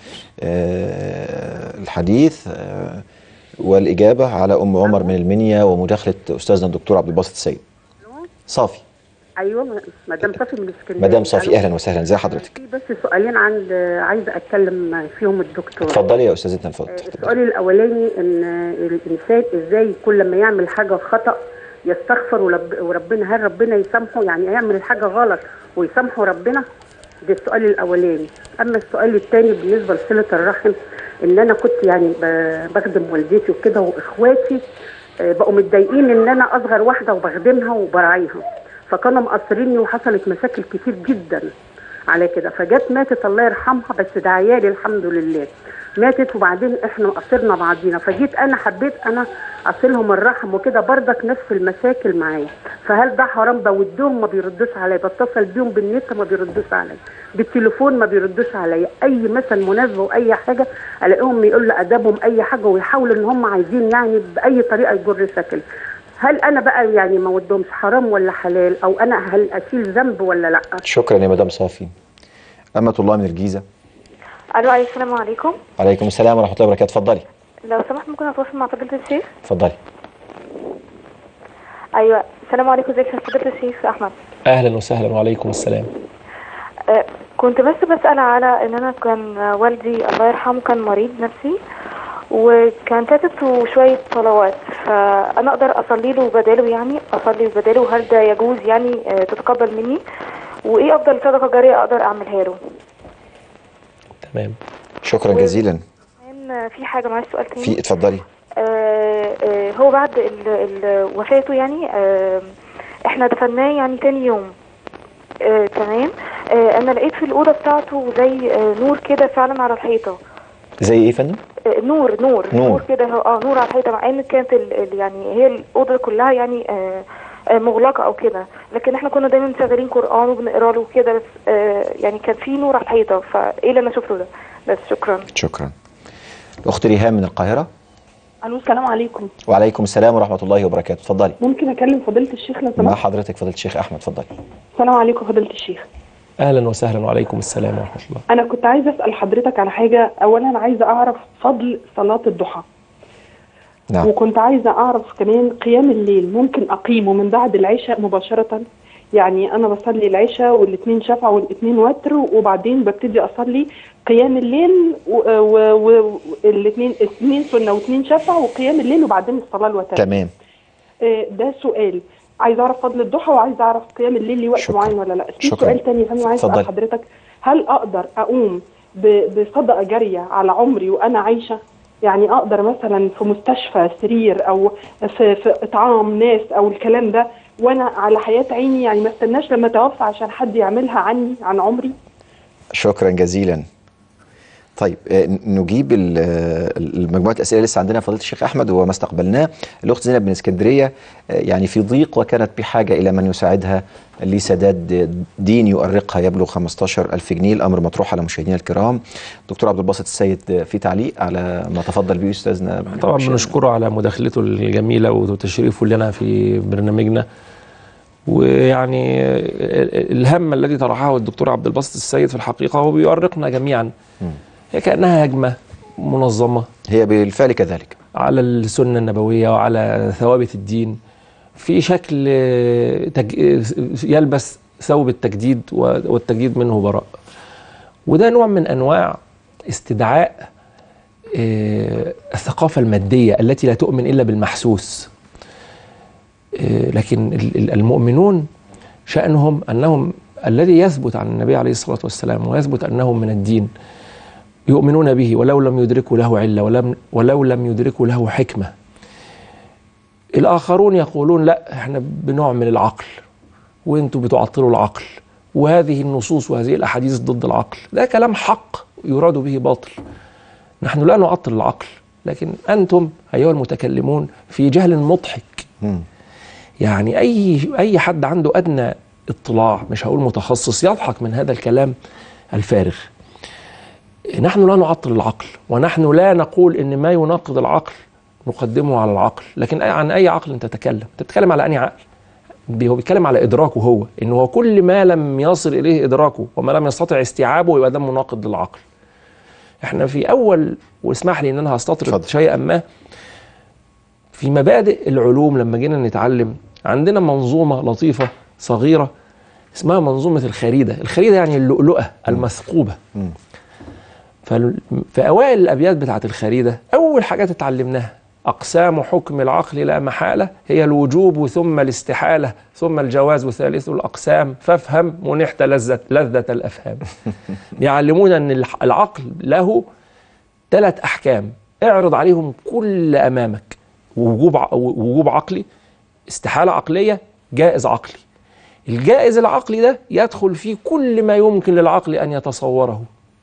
آه، الحديث آه، والإجابة على أم عمر من المنيا ومداخلة أستاذنا الدكتور عبد الباسط السيد صافي
ايوه مدام صافي من اسكندريه
مدام صافي أهلا وسهلا ازي حضرتك
في بس سؤالين عن عايزه اتكلم فيهم الدكتور
اتفضلي يا أستاذتنا الفضل
السؤال الاولاني ان الانسان ازاي كل لما يعمل حاجه خطا يستغفر ورب وربنا هل ربنا يسامحه يعني يعمل الحاجه غلط ويسامحه ربنا ده السؤال الاولاني اما السؤال الثاني بالنسبه لصله الرحم ان انا كنت يعني ب- بخدم والدتي وكده واخواتي آه، بقوا متضايقين ان انا اصغر واحده وبخدمها وبراعيها فكانوا مقصريني وحصلت مشاكل كتير جدا على كده فجت ماتت الله يرحمها بس ده عيالي الحمد لله ماتت وبعدين احنا قصرنا بعضينا فجيت انا حبيت انا اصلهم الرحم وكده برضك نفس المشاكل معايا فهل ده حرام بودهم ما بيردوش عليا بتصل بيهم بالنت ما بيردوش عليا بالتليفون ما بيردوش عليا اي مثلا مناسبه واي حاجه الاقيهم يقول لادابهم اي حاجه ويحاولوا ان هم عايزين يعني باي طريقه يجر سكن هل انا بقى يعني ما ودهمش حرام ولا حلال او انا هل اشيل ذنب ولا لا
شكرا يا مدام صافي أمة الله من الجيزة
الو أي السلام عليكم
عليكم السلام ورحمة الله وبركاته اتفضلي
لو سمحت ممكن اتواصل مع فضيلة الشيخ
اتفضلي
ايوه السلام عليكم ازيك يا فضيلة الشيخ احمد
اهلا وسهلا وعليكم السلام
أه كنت بس بسأل على ان انا كان والدي الله يرحمه كان مريض نفسي وكان كاتب شوية صلوات فأنا أقدر أصلي له بداله يعني أصلي بداله وهل ده يجوز يعني آه، تتقبل مني وإيه أفضل صدقة جارية أقدر أعملها له
تمام
شكرا جزيلا
كمان في حاجة معلش سؤال تاني
في اتفضلي
آه، آه، هو بعد ال- ال- وفاته يعني آه، احنا دفناه يعني تاني يوم آه، تمام آه، انا لقيت في الاوضه بتاعته زي آه، نور كده فعلا على الحيطه
زي ايه يا فندم
آه، نور نور
نور.
نور كده هو- اه نور على الحيطه مع ان كانت ال- ال- يعني هي الاوضه كلها يعني آه، آه، مغلقه او كده لكن احنا كنا دايما مشغلين قران وبنقرا له كده بس آه، يعني كان في نور على الحيطه فايه اللي انا شفته ده بس شكرا
شكرا الاخت ريهام من القاهره
الو السلام عليكم
وعليكم السلام ورحمه الله وبركاته اتفضلي
ممكن اكلم فضيله الشيخ لو
مع
سمحت
حضرتك فضيله الشيخ احمد اتفضلي
السلام عليكم فضيله الشيخ
اهلا وسهلا وعليكم السلام ورحمه الله
انا كنت عايزه اسال حضرتك على حاجه اولا عايزه اعرف فضل صلاه الضحى
نعم
وكنت عايزه اعرف كمان قيام الليل ممكن اقيمه من بعد العشاء مباشره يعني انا بصلي العشاء والاثنين شفع والاثنين وتر وبعدين ببتدي اصلي قيام الليل والاثنين اثنين سنه واثنين شفع وقيام الليل وبعدين الصلاه الوتر
تمام
آه، ده سؤال عايزه اعرف فضل الضحى وعايزه اعرف قيام الليل ليه وقت معين ولا لا في
شكراً.
سؤال تاني يا فندم عايز
اتفضلي.
اسال حضرتك هل اقدر اقوم ب- بصدقه جاريه على عمري وانا عايشه يعني اقدر مثلا في مستشفى سرير او في, في اطعام ناس او الكلام ده وانا على حياه عيني يعني ما استناش لما اتوفى عشان حد يعملها عني عن عمري
شكرا جزيلا طيب آه، نجيب ال- آه، المجموعه الاسئله لسه عندنا فضيله الشيخ احمد وما استقبلناه الاخت زينب من اسكندريه آه، يعني في ضيق وكانت بحاجه الى من يساعدها لسداد دين يؤرقها يبلغ 15 ألف جنيه الأمر مطروح على مشاهدينا الكرام دكتور عبد الباسط السيد آه، في تعليق على ما تفضل به أستاذنا
طبعا بنشكره على مداخلته الجميله وتشريفه لنا في برنامجنا ويعني الهم الذي طرحه الدكتور عبد الباسط السيد في الحقيقه هو بيؤرقنا جميعا هي كانها هجمه منظمه
هي بالفعل كذلك
على السنه النبويه وعلى ثوابت الدين في شكل تج... يلبس ثوب التجديد والتجديد منه براء وده نوع من انواع استدعاء آه، الثقافه الماديه التي لا تؤمن الا بالمحسوس آه، لكن ال- ال- المؤمنون شأنهم أنهم الذي يثبت عن النبي عليه الصلاة والسلام ويثبت أنهم من الدين يؤمنون به ولو لم يدركوا له علة ولم ولو لم يدركوا له حكمة الآخرون يقولون لا احنا بنوع من العقل وانتوا بتعطلوا العقل وهذه النصوص وهذه الأحاديث ضد العقل ده كلام حق يراد به باطل نحن لا نعطل العقل لكن أنتم أيها المتكلمون في جهل مضحك يعني اي اي حد عنده ادنى اطلاع مش هقول متخصص يضحك من هذا الكلام الفارغ نحن لا نعطل العقل ونحن لا نقول ان ما يناقض العقل نقدمه على العقل لكن أي- عن اي عقل تتكلم تتكلم على انهي عقل بي- هو بيتكلم على ادراكه هو ان هو كل ما لم يصل اليه ادراكه وما لم يستطع استيعابه يبقى ده مناقض للعقل احنا في اول واسمح لي ان انا هستطرد شيئا ما في مبادئ العلوم لما جينا نتعلم عندنا منظومة لطيفة صغيرة اسمها منظومة الخريدة الخريدة يعني اللؤلؤة المثقوبة فال- في أوائل الأبيات بتاعت الخريدة أول حاجات اتعلمناها أقسام حكم العقل لا محالة هي الوجوب ثم الاستحالة ثم الجواز ثالث الأقسام فافهم منحت لذة لذة الأفهام يعلمونا أن الح- العقل له ثلاث أحكام اعرض عليهم كل أمامك وجوب ع- وجوب عقلي استحالة عقلية جائز عقلي الجائز العقلي ده يدخل فيه كل ما يمكن للعقل أن يتصوره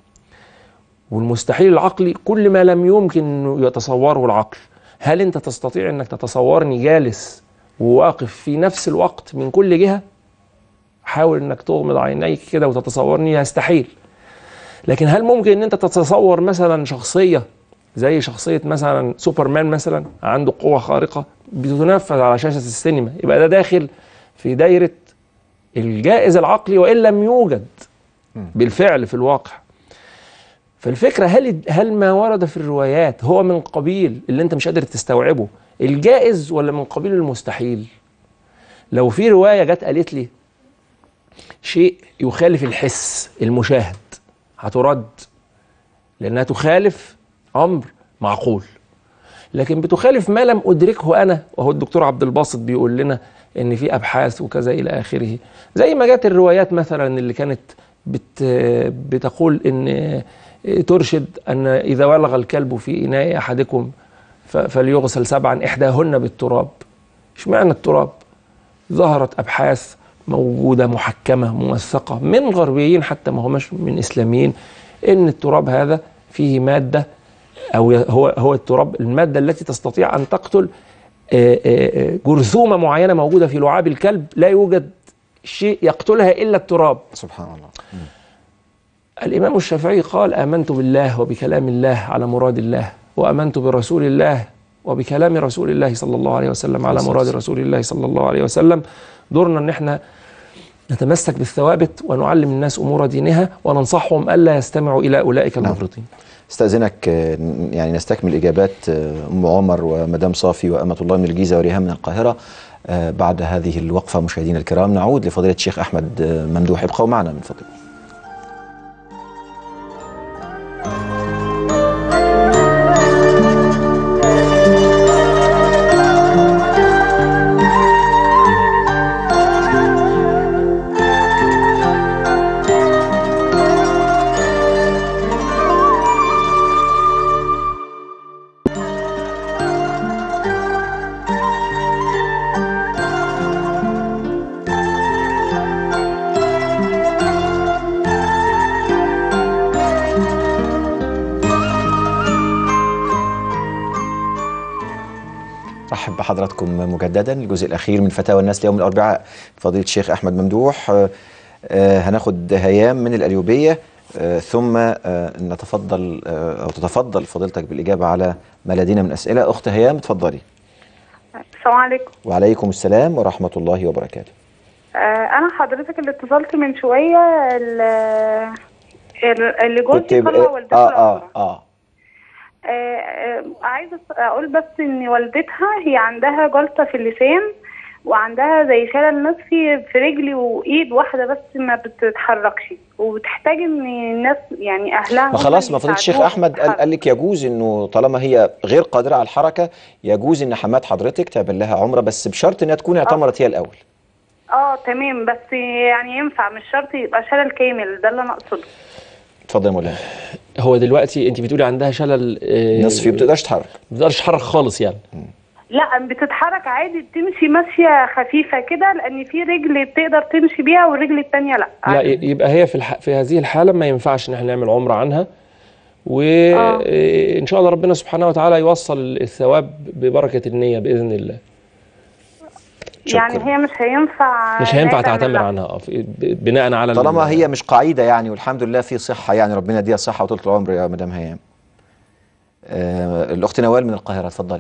والمستحيل العقلي كل ما لم يمكن أنه يتصوره العقل هل أنت تستطيع أنك تتصورني جالس وواقف في نفس الوقت من كل جهة حاول أنك تغمض عينيك كده وتتصورني يستحيل لكن هل ممكن أن أنت تتصور مثلا شخصية زي شخصية مثلا سوبرمان مثلا عنده قوة خارقة بتنفذ على شاشة السينما يبقى ده داخل في دايرة الجائز العقلي وإن لم يوجد بالفعل في الواقع فالفكرة هل هل ما ورد في الروايات هو من قبيل اللي انت مش قادر تستوعبه الجائز ولا من قبيل المستحيل لو في رواية جت قالت لي شيء يخالف الحس المشاهد هترد لانها تخالف امر معقول لكن بتخالف ما لم ادركه انا وهو الدكتور عبد الباسط بيقول لنا ان في ابحاث وكذا الى اخره زي ما جت الروايات مثلا اللي كانت بت بتقول ان ترشد ان اذا ولغ الكلب في اناء احدكم ف- فليغسل سبعا احداهن بالتراب اشمعنى التراب ظهرت ابحاث موجوده محكمه موثقه من غربيين حتى ما هماش من اسلاميين ان التراب هذا فيه ماده او هو هو التراب الماده التي تستطيع ان تقتل آه، آه، آه، جرثومه معينه موجوده في لعاب الكلب لا يوجد شيء يقتلها الا التراب
سبحان الله
الامام الشافعي قال امنت بالله وبكلام الله على مراد الله وامنت برسول الله وبكلام رسول الله صلى الله عليه وسلم على مراد رسول الله صلى الله عليه وسلم دورنا ان احنا نتمسك بالثوابت ونعلم الناس امور دينها وننصحهم الا يستمعوا الى اولئك المفرطين
استاذنك آه، يعني نستكمل اجابات آه، ام عمر ومدام صافي وامه الله من الجيزه وريهام من القاهره آه، بعد هذه الوقفه مشاهدينا الكرام نعود لفضيله الشيخ احمد آه، ممدوح ابقوا معنا من فضلكم رحب بحضراتكم مجددا الجزء الاخير من فتاوى الناس ليوم الاربعاء فضيله الشيخ احمد ممدوح آه، آه، هناخد هيام من القليوبيه آه، ثم آه، نتفضل آه، او تتفضل فضيلتك بالاجابه على ما لدينا من اسئله اخت هيام اتفضلي
السلام عليكم
وعليكم السلام ورحمه الله وبركاته
آه انا حضرتك اللي اتصلت من شويه ال- ال- اللي جوزي
ب-
طلع والدته
اه
العمرة.
اه اه
آه، آه، عايزه أس- اقول بس ان والدتها هي عندها جلطه في اللسان وعندها زي شلل نصفي في رجلي وايد واحده بس ما بتتحركش وبتحتاج ان الناس يعني اهلها
ما خلاص ما فضيله الشيخ
يساعدوها
احمد قال, قال لك يجوز انه طالما هي غير قادره على الحركه يجوز ان حمات حضرتك تعمل لها عمره بس بشرط انها تكون اعتمرت هي الاول
اه تمام بس يعني ينفع مش شرط يبقى شلل كامل ده اللي انا اقصده
اتفضل يا مولانا
هو دلوقتي انت بتقولي عندها شلل آه،
نصفي ما بتقدرش تتحرك
ما بتقدرش تتحرك خالص يعني
لا بتتحرك عادي بتمشي ماشيه خفيفه كده لان في رجل تقدر تمشي بيها والرجل التانية لا
لا ي- يبقى هي في الح... في هذه الحاله ما ينفعش ان احنا نعمل عمره عنها وان شاء الله ربنا سبحانه وتعالى يوصل الثواب ببركه النيه باذن الله
يعني هي مش هينفع
مش هينفع
نعمل
تعتمر
لها.
عنها آه، في- ب- بناء على ال-
طالما هي مش قاعده يعني والحمد لله في صحه يعني ربنا يديها صحه وطول العمر يا مدام هيام آه الاخت نوال من القاهره اتفضلي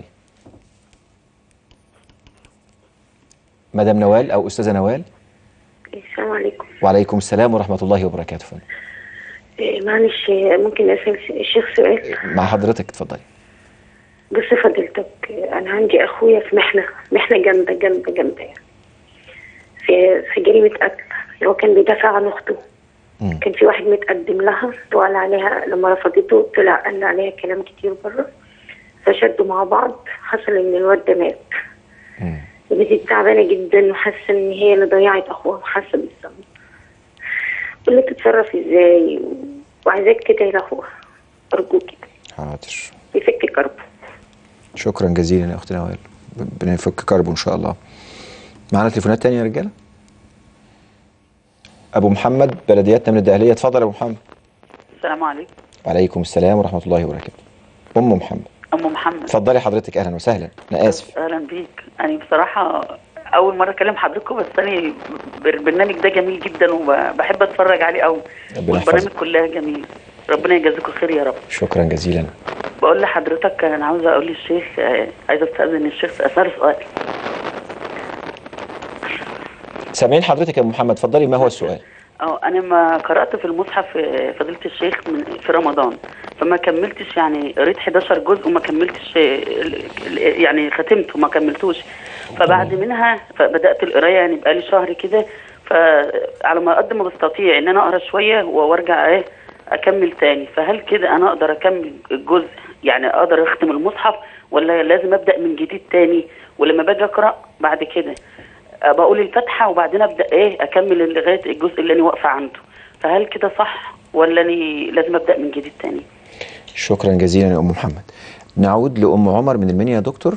مدام نوال او استاذه نوال
السلام عليكم
وعليكم السلام ورحمه الله وبركاته فندم.
إيه، معلش إيه، ممكن اسال الشيخ سؤال
مع حضرتك اتفضلي
بص فضيلتك إيه، انا عندي اخويا في محنه محنه جامده جامده جامده يعني في في جريمه قتل هو كان بيدافع عن اخته كان في واحد متقدم لها وقال عليها لما رفضته طلع قال عليها كلام كتير بره فشدوا مع بعض حصل ان الواد ده مات البنت تعبانه جدا وحاسه ان هي اللي ضيعت اخوها وحاسه بالذنب قول لي تتصرف ازاي وعايزاك تدعي لاخوها ارجوك
حاضر
يفك كربه
شكرا جزيلا يا اخت نوال ربنا يفك كربه ان شاء الله معانا تليفونات تانية يا رجاله ابو محمد بلدياتنا من الدقهليه اتفضل يا ابو محمد
السلام عليكم
وعليكم السلام ورحمه الله وبركاته ام محمد
ام محمد
اتفضلي حضرتك اهلا وسهلا انا اسف
اهلا بيك انا بصراحه اول مره اكلم حضرتكم بس انا البرنامج ده جميل جدا وبحب اتفرج عليه قوي
ربنا
والبرامج
يحفظك
كلها جميل ربنا يجازيكم خير يا رب
شكرا جزيلا
بقول لحضرتك انا عاوزه اقول للشيخ آه، عايزه استاذن الشيخ اسال سؤال
سامعين حضرتك يا ابو محمد اتفضلي ما هو السؤال
اه انا ما قرات في المصحف آه، فضيله الشيخ من في رمضان فما كملتش يعني قريت 11 جزء وما كملتش آه، ال- ال- يعني ختمته ما كملتوش فبعد منها فبدات القرايه يعني بقالي شهر كده فعلى ما قد ما بستطيع ان انا اقرا شويه وارجع ايه اكمل تاني فهل كده انا اقدر اكمل الجزء يعني اقدر اختم المصحف ولا لازم ابدا من جديد تاني ولما باجي اقرا بعد كده آه، بقول الفاتحه وبعدين ابدا ايه اكمل لغايه الجزء اللي انا واقفه عنده فهل كده صح ولا اني لازم ابدا من جديد تاني
شكرا جزيلا يا ام محمد نعود لام عمر من المنيا يا دكتور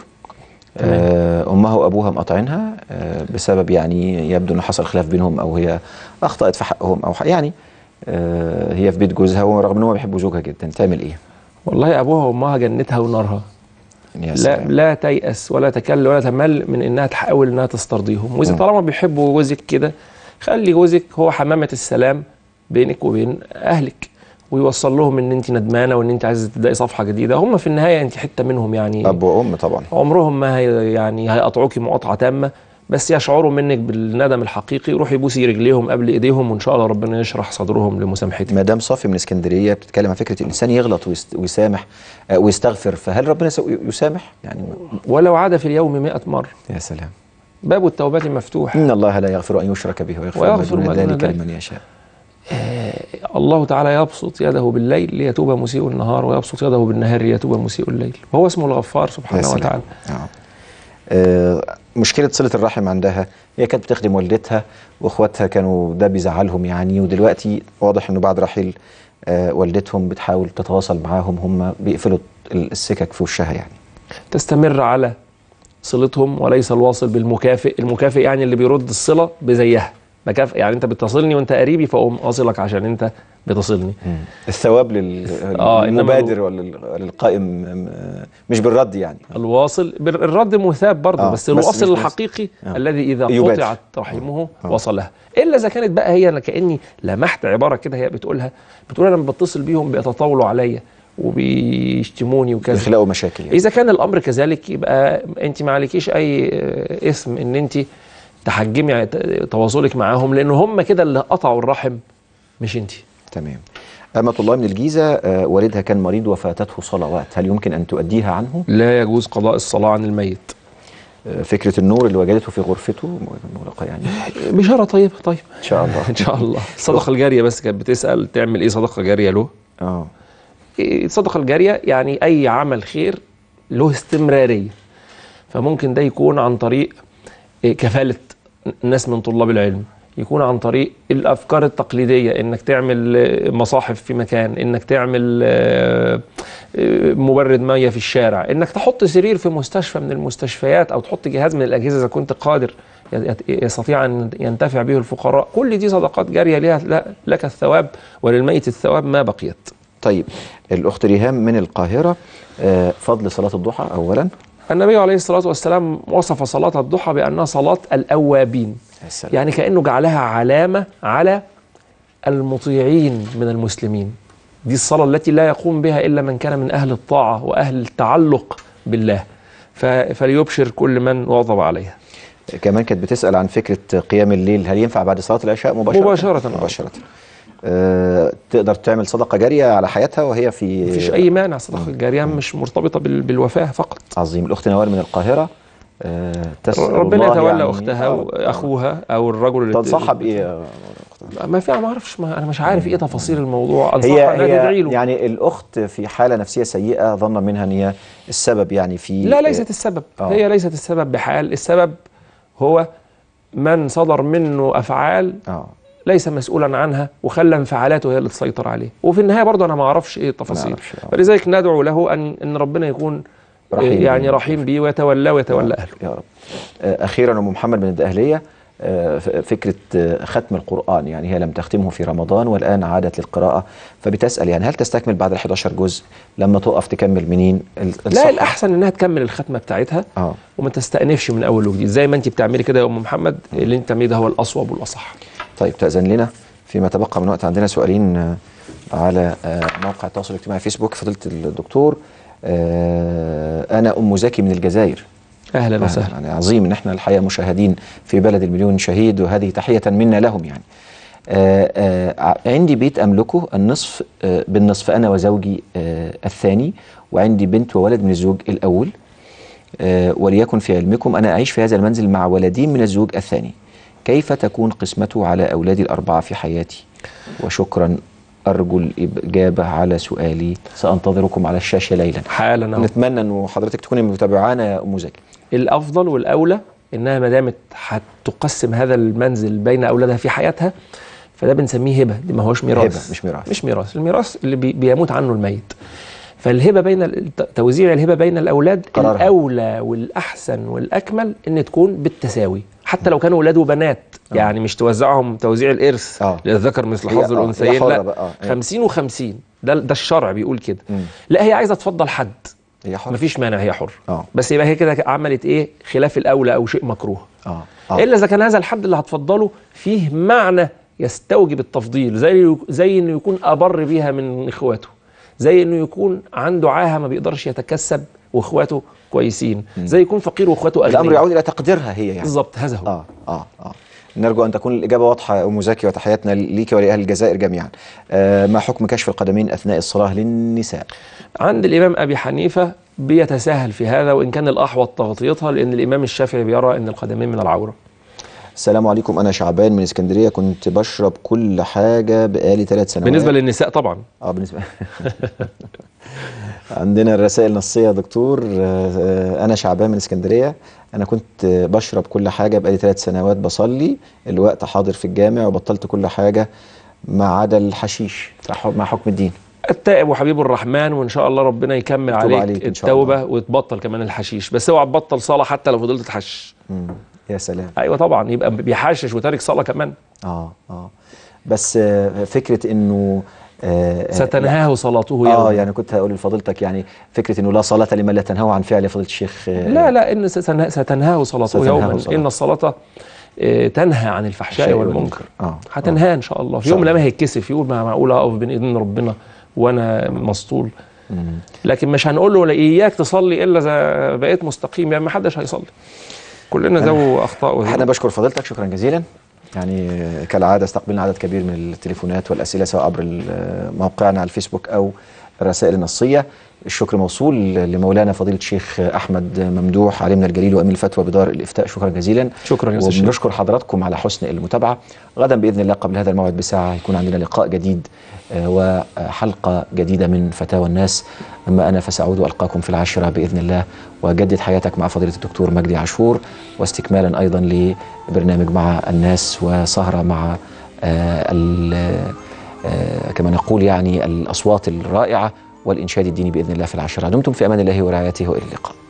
آه امها وابوها مقاطعينها آه بسبب يعني يبدو ان حصل خلاف بينهم او هي اخطات في حقهم او ح- يعني آه هي في بيت جوزها ورغم ان هم بيحبوا زوجها جدا تعمل ايه؟
والله ابوها وامها جنتها ونارها
يا
لا
سلام.
لا تيأس ولا تكل ولا تمل من انها تحاول انها تسترضيهم واذا
مم.
طالما بيحبوا جوزك كده خلي جوزك هو حمامه السلام بينك وبين اهلك ويوصل لهم ان انت ندمانه وان انت عايزه تبداي صفحه جديده هم في النهايه انت حته منهم يعني
اب وام طبعا
عمرهم ما هي يعني هيقطعوكي مقاطعه تامه بس يشعروا منك بالندم الحقيقي روحي بوسي رجليهم قبل ايديهم وان شاء الله ربنا يشرح صدرهم لمسامحتك
مدام صافي من اسكندريه بتتكلم عن فكره الانسان يغلط ويست- ويسامح آه ويستغفر فهل ربنا يسو- يسامح؟ يعني
ولو عاد في اليوم مئة مرة
يا سلام
باب التوبة مفتوح
ان الله لا يغفر ان يشرك به ويغفر ما
ويغفر
دون
ما دون
ذلك
ذلك.
لمن يشاء
الله تعالى يبسط يده بالليل ليتوب مسيء النهار ويبسط يده بالنهار ليتوب مسيء الليل وهو اسمه الغفار
يا
سبحانه
سلام.
وتعالى
آه. آه، مشكلة صلة الرحم عندها هي كانت بتخدم والدتها واخواتها كانوا ده بيزعلهم يعني ودلوقتي واضح انه بعد رحيل آه، والدتهم بتحاول تتواصل معاهم هم بيقفلوا السكك في وشها يعني
تستمر على صلتهم وليس الواصل بالمكافئ المكافئ يعني اللي بيرد الصلة بزيها مكافئ يعني انت بتصلني وانت قريبي فاقوم اصلك عشان انت بتصلني
الثواب لل-
آه، إنما
للمبادر ولا لل- للقائم آه، مش بالرد يعني
الواصل بال- الرد مثاب برضه
آه،
بس
بس
الواصل
مش نفس-
الحقيقي
آه.
الذي اذا
يبادر.
قطعت رحمه وصلها الا اذا كانت بقى هي انا كاني لمحت عباره كده هي بتقولها بتقول انا لما بتصل بيهم بيتطاولوا عليا وبيشتموني وكذا
بيخلقوا مشاكل يعني.
اذا كان الامر كذلك يبقى انت ما عليكيش اي آه، اسم ان انت تحجمي ت- تواصلك معاهم لان هم كده اللي قطعوا الرحم مش انت
تمام أمة الله من الجيزة آه، والدها كان مريض وفاتته صلوات هل يمكن أن تؤديها عنه؟
لا يجوز قضاء الصلاه عن الميت
آه، فكرة النور اللي وجدته في غرفته مغلقة يعني
بشاره طيبه طيب
إن شاء الله
ان شاء الله الصدقه الجاريه بس كانت بتسال تعمل ايه صدقه جاريه له
اه
إيه الصدقه الجاريه يعني اي عمل خير له استمراريه فممكن ده يكون عن طريق إيه، كفاله ناس من طلاب العلم يكون عن طريق الافكار التقليديه انك تعمل آه، مصاحف في مكان انك تعمل آه، آه، مبرد ميه في الشارع انك تحط سرير في مستشفى من المستشفيات او تحط جهاز من الاجهزه اذا كنت قادر يت- يستطيع ان ينتفع به الفقراء كل دي صدقات جاريه لها لا- لك الثواب وللميت الثواب ما بقيت
طيب الأخت ريهام من القاهرة آه، فضل صلاة الضحى أولا
النبي عليه الصلاة والسلام وصف صلاة الضحى بأنها صلاة الأوابين
السلام.
يعني كأنه جعلها علامة على المطيعين من المسلمين دي الصلاة التي لا يقوم بها إلا من كان من أهل الطاعة وأهل التعلق بالله ف- فليبشر كل من واظب عليها
كمان كانت بتسأل عن فكرة قيام الليل هل ينفع بعد صلاة العشاء مباشرة؟
مباشرة.
مباشرة آه، تقدر تعمل صدقة جارية على حياتها وهي في
مفيش أي مانع صدقة الجارية مش مرتبطة بال- بالوفاة فقط
عظيم الأخت نوال من القاهرة آه، تسأل
ربنا
الله
يتولى
يعني-
أختها
آه،
وأخوها أو الرجل اللي
تنصحها بإيه يا
ما في ما اعرفش ما انا مش عارف ايه تفاصيل الموضوع
هي
انصحها انها تدعي
هي
له
يعني الأخت في حالة نفسية سيئة ظن منها أن هي السبب يعني في
لا ليست السبب
آه.
هي ليست السبب بحال السبب هو من صدر منه افعال
آه.
ليس مسؤولا عنها وخلى انفعالاته هي اللي تسيطر عليه وفي النهايه برضه انا ما اعرفش ايه التفاصيل
نعرفش، آه.
فلذلك ندعو له ان ان ربنا يكون
رحيم
رحيم يعني
بيه.
رحيم بيه ويتولاه ويتولى اهله
يا رب آه، أخيرا أم محمد من الدقهلية آه، ف- فكرة آه، ختم القرآن يعني هي لم تختمه في رمضان والآن عادت للقراءة فبتسأل يعني هل تستكمل بعد ال 11 جزء لما تقف تكمل منين ال-
لا
الصفحة؟
الاحسن انها تكمل الختمه بتاعتها
اه
وما تستأنفش من اول وجديد زي ما انت بتعملي كده يا ام محمد اللي انت بتعمليه ده هو الاصوب والاصح
طيب تأذن لنا فيما تبقى من وقت عندنا سؤالين آه، على آه، موقع التواصل الاجتماعي فيسبوك فضيلة الدكتور آه، أنا أم زكي من الجزائر
اهلا وسهلا
يعني عظيم ان احنا الحقيقه مشاهدين في بلد المليون شهيد وهذه تحيه منا لهم يعني. آه آه عندي بيت املكه النصف آه بالنصف انا وزوجي آه الثاني وعندي بنت وولد من الزوج الاول آه وليكن في علمكم انا اعيش في هذا المنزل مع ولدين من الزوج الثاني. كيف تكون قسمته على أولادي الأربعة في حياتي وشكرا أرجو الإجابة على سؤالي سأنتظركم على الشاشة ليلا
حالا أهو.
نتمنى أنه حضرتك تكوني متابعانا يا أم زكي
الافضل والاولى انها ما دامت هتقسم هذا المنزل بين اولادها في حياتها فده بنسميه هبه دي ما هوش ميراث
هبة مش ميراث.
مش ميراث الميراث اللي بي بيموت عنه الميت فالهبه بين ال- توزيع الهبه بين الاولاد
قرارها.
الاولى والاحسن والاكمل ان تكون بالتساوي حتى لو كانوا ولاد وبنات يعني مش توزعهم توزيع الارث للذكر مثل
هي-
حظ
آه، هي
الانثيين
حرة
لا
بقى، آه.
50 و50 ده ده الشرع بيقول كده لا هي عايزه تفضل حد
هي حرة
مفيش مانع هي حر
اه
بس يبقى هي كده عملت ايه خلاف الاولى او شيء مكروه
اه
الا اذا كان هذا الحد اللي هتفضله فيه معنى يستوجب التفضيل زي زي انه يكون ابر بيها من اخواته زي انه يكون عنده عاهه ما بيقدرش يتكسب واخواته كويسين زي يكون فقير واخواته اغنياء
الأمر يعود إلى تقديرها هي يعني
بالظبط هذا هو
اه اه اه نرجو ان تكون الاجابه واضحه يا ام زكي وتحياتنا ليك ولاهل الجزائر جميعا. آه ما حكم كشف القدمين اثناء الصلاه للنساء؟
عند الامام ابي حنيفه بيتساهل في هذا وان كان الاحوط تغطيتها لان الامام الشافعي بيرى ان القدمين من العوره
السلام عليكم انا شعبان من اسكندريه كنت بشرب كل حاجه بقالي ثلاث سنوات
بالنسبه للنساء طبعا
اه بالنسبه عندنا الرسائل النصيه يا دكتور آه، آه، انا شعبان من اسكندريه انا كنت آه، بشرب كل حاجه بقالي ثلاث سنوات بصلي الوقت حاضر في الجامع وبطلت كل حاجه ما عدا الحشيش مع حكم الدين
التائب وحبيب الرحمن وان شاء الله ربنا يكمل
يتوب
عليك,
عليك إن شاء
التوبه وتبطل كمان الحشيش بس اوعى تبطل صلاه حتى لو فضلت تحشش
مم. يا سلام
ايوه طبعا يبقى بيحشش وتارك صلاه كمان
اه اه بس آه، فكره انه آه، آه،
ستنهاه صلاته
اه
يوما
يعني كنت هقول لفضيلتك يعني فكره انه لا صلاه لمن لا تنهوا عن فعل فضيله الشيخ آه،
لا لا ان ستنه- ستنهاه صلاته
ستنهاه
يوما
صلاته.
ان الصلاه آه، تنهى عن الفحشاء
الفحشاء
والمنكر
اه
هتنهاه ان شاء الله في
إن شاء
يوم لما هيتكسف يقول ما معقول اقف بين ايدين ربنا وانا مسطول لكن مش هنقول له اياك تصلي الا اذا بقيت مستقيم يعني ما حدش هيصلي كلنا ذو اخطاء
انا
وذنوب.
بشكر فضيلتك شكرا جزيلا يعني آه، كالعاده استقبلنا عدد كبير من التليفونات والاسئله سواء عبر ال- آه، موقعنا على الفيسبوك او الرسائل النصيه الشكر موصول لمولانا فضيله الشيخ احمد ممدوح عالمنا الجليل وامين الفتوى بدار الافتاء شكرا جزيلا
شكرا يا أستاذ شريف.
وبنشكر حضراتكم على حسن المتابعه غدا باذن الله قبل هذا الموعد بساعه يكون عندنا لقاء جديد آه، وحلقه جديده من فتاوى الناس اما انا فساعود والقاكم في العاشره باذن الله وجدد حياتك مع فضيله الدكتور مجدي عاشور واستكمالا ايضا لبرنامج مع الناس وسهره مع آه، ال- آه، كما نقول يعني الاصوات الرائعه والانشاد الديني باذن الله في العاشره دمتم في امان الله ورعايته والى اللقاء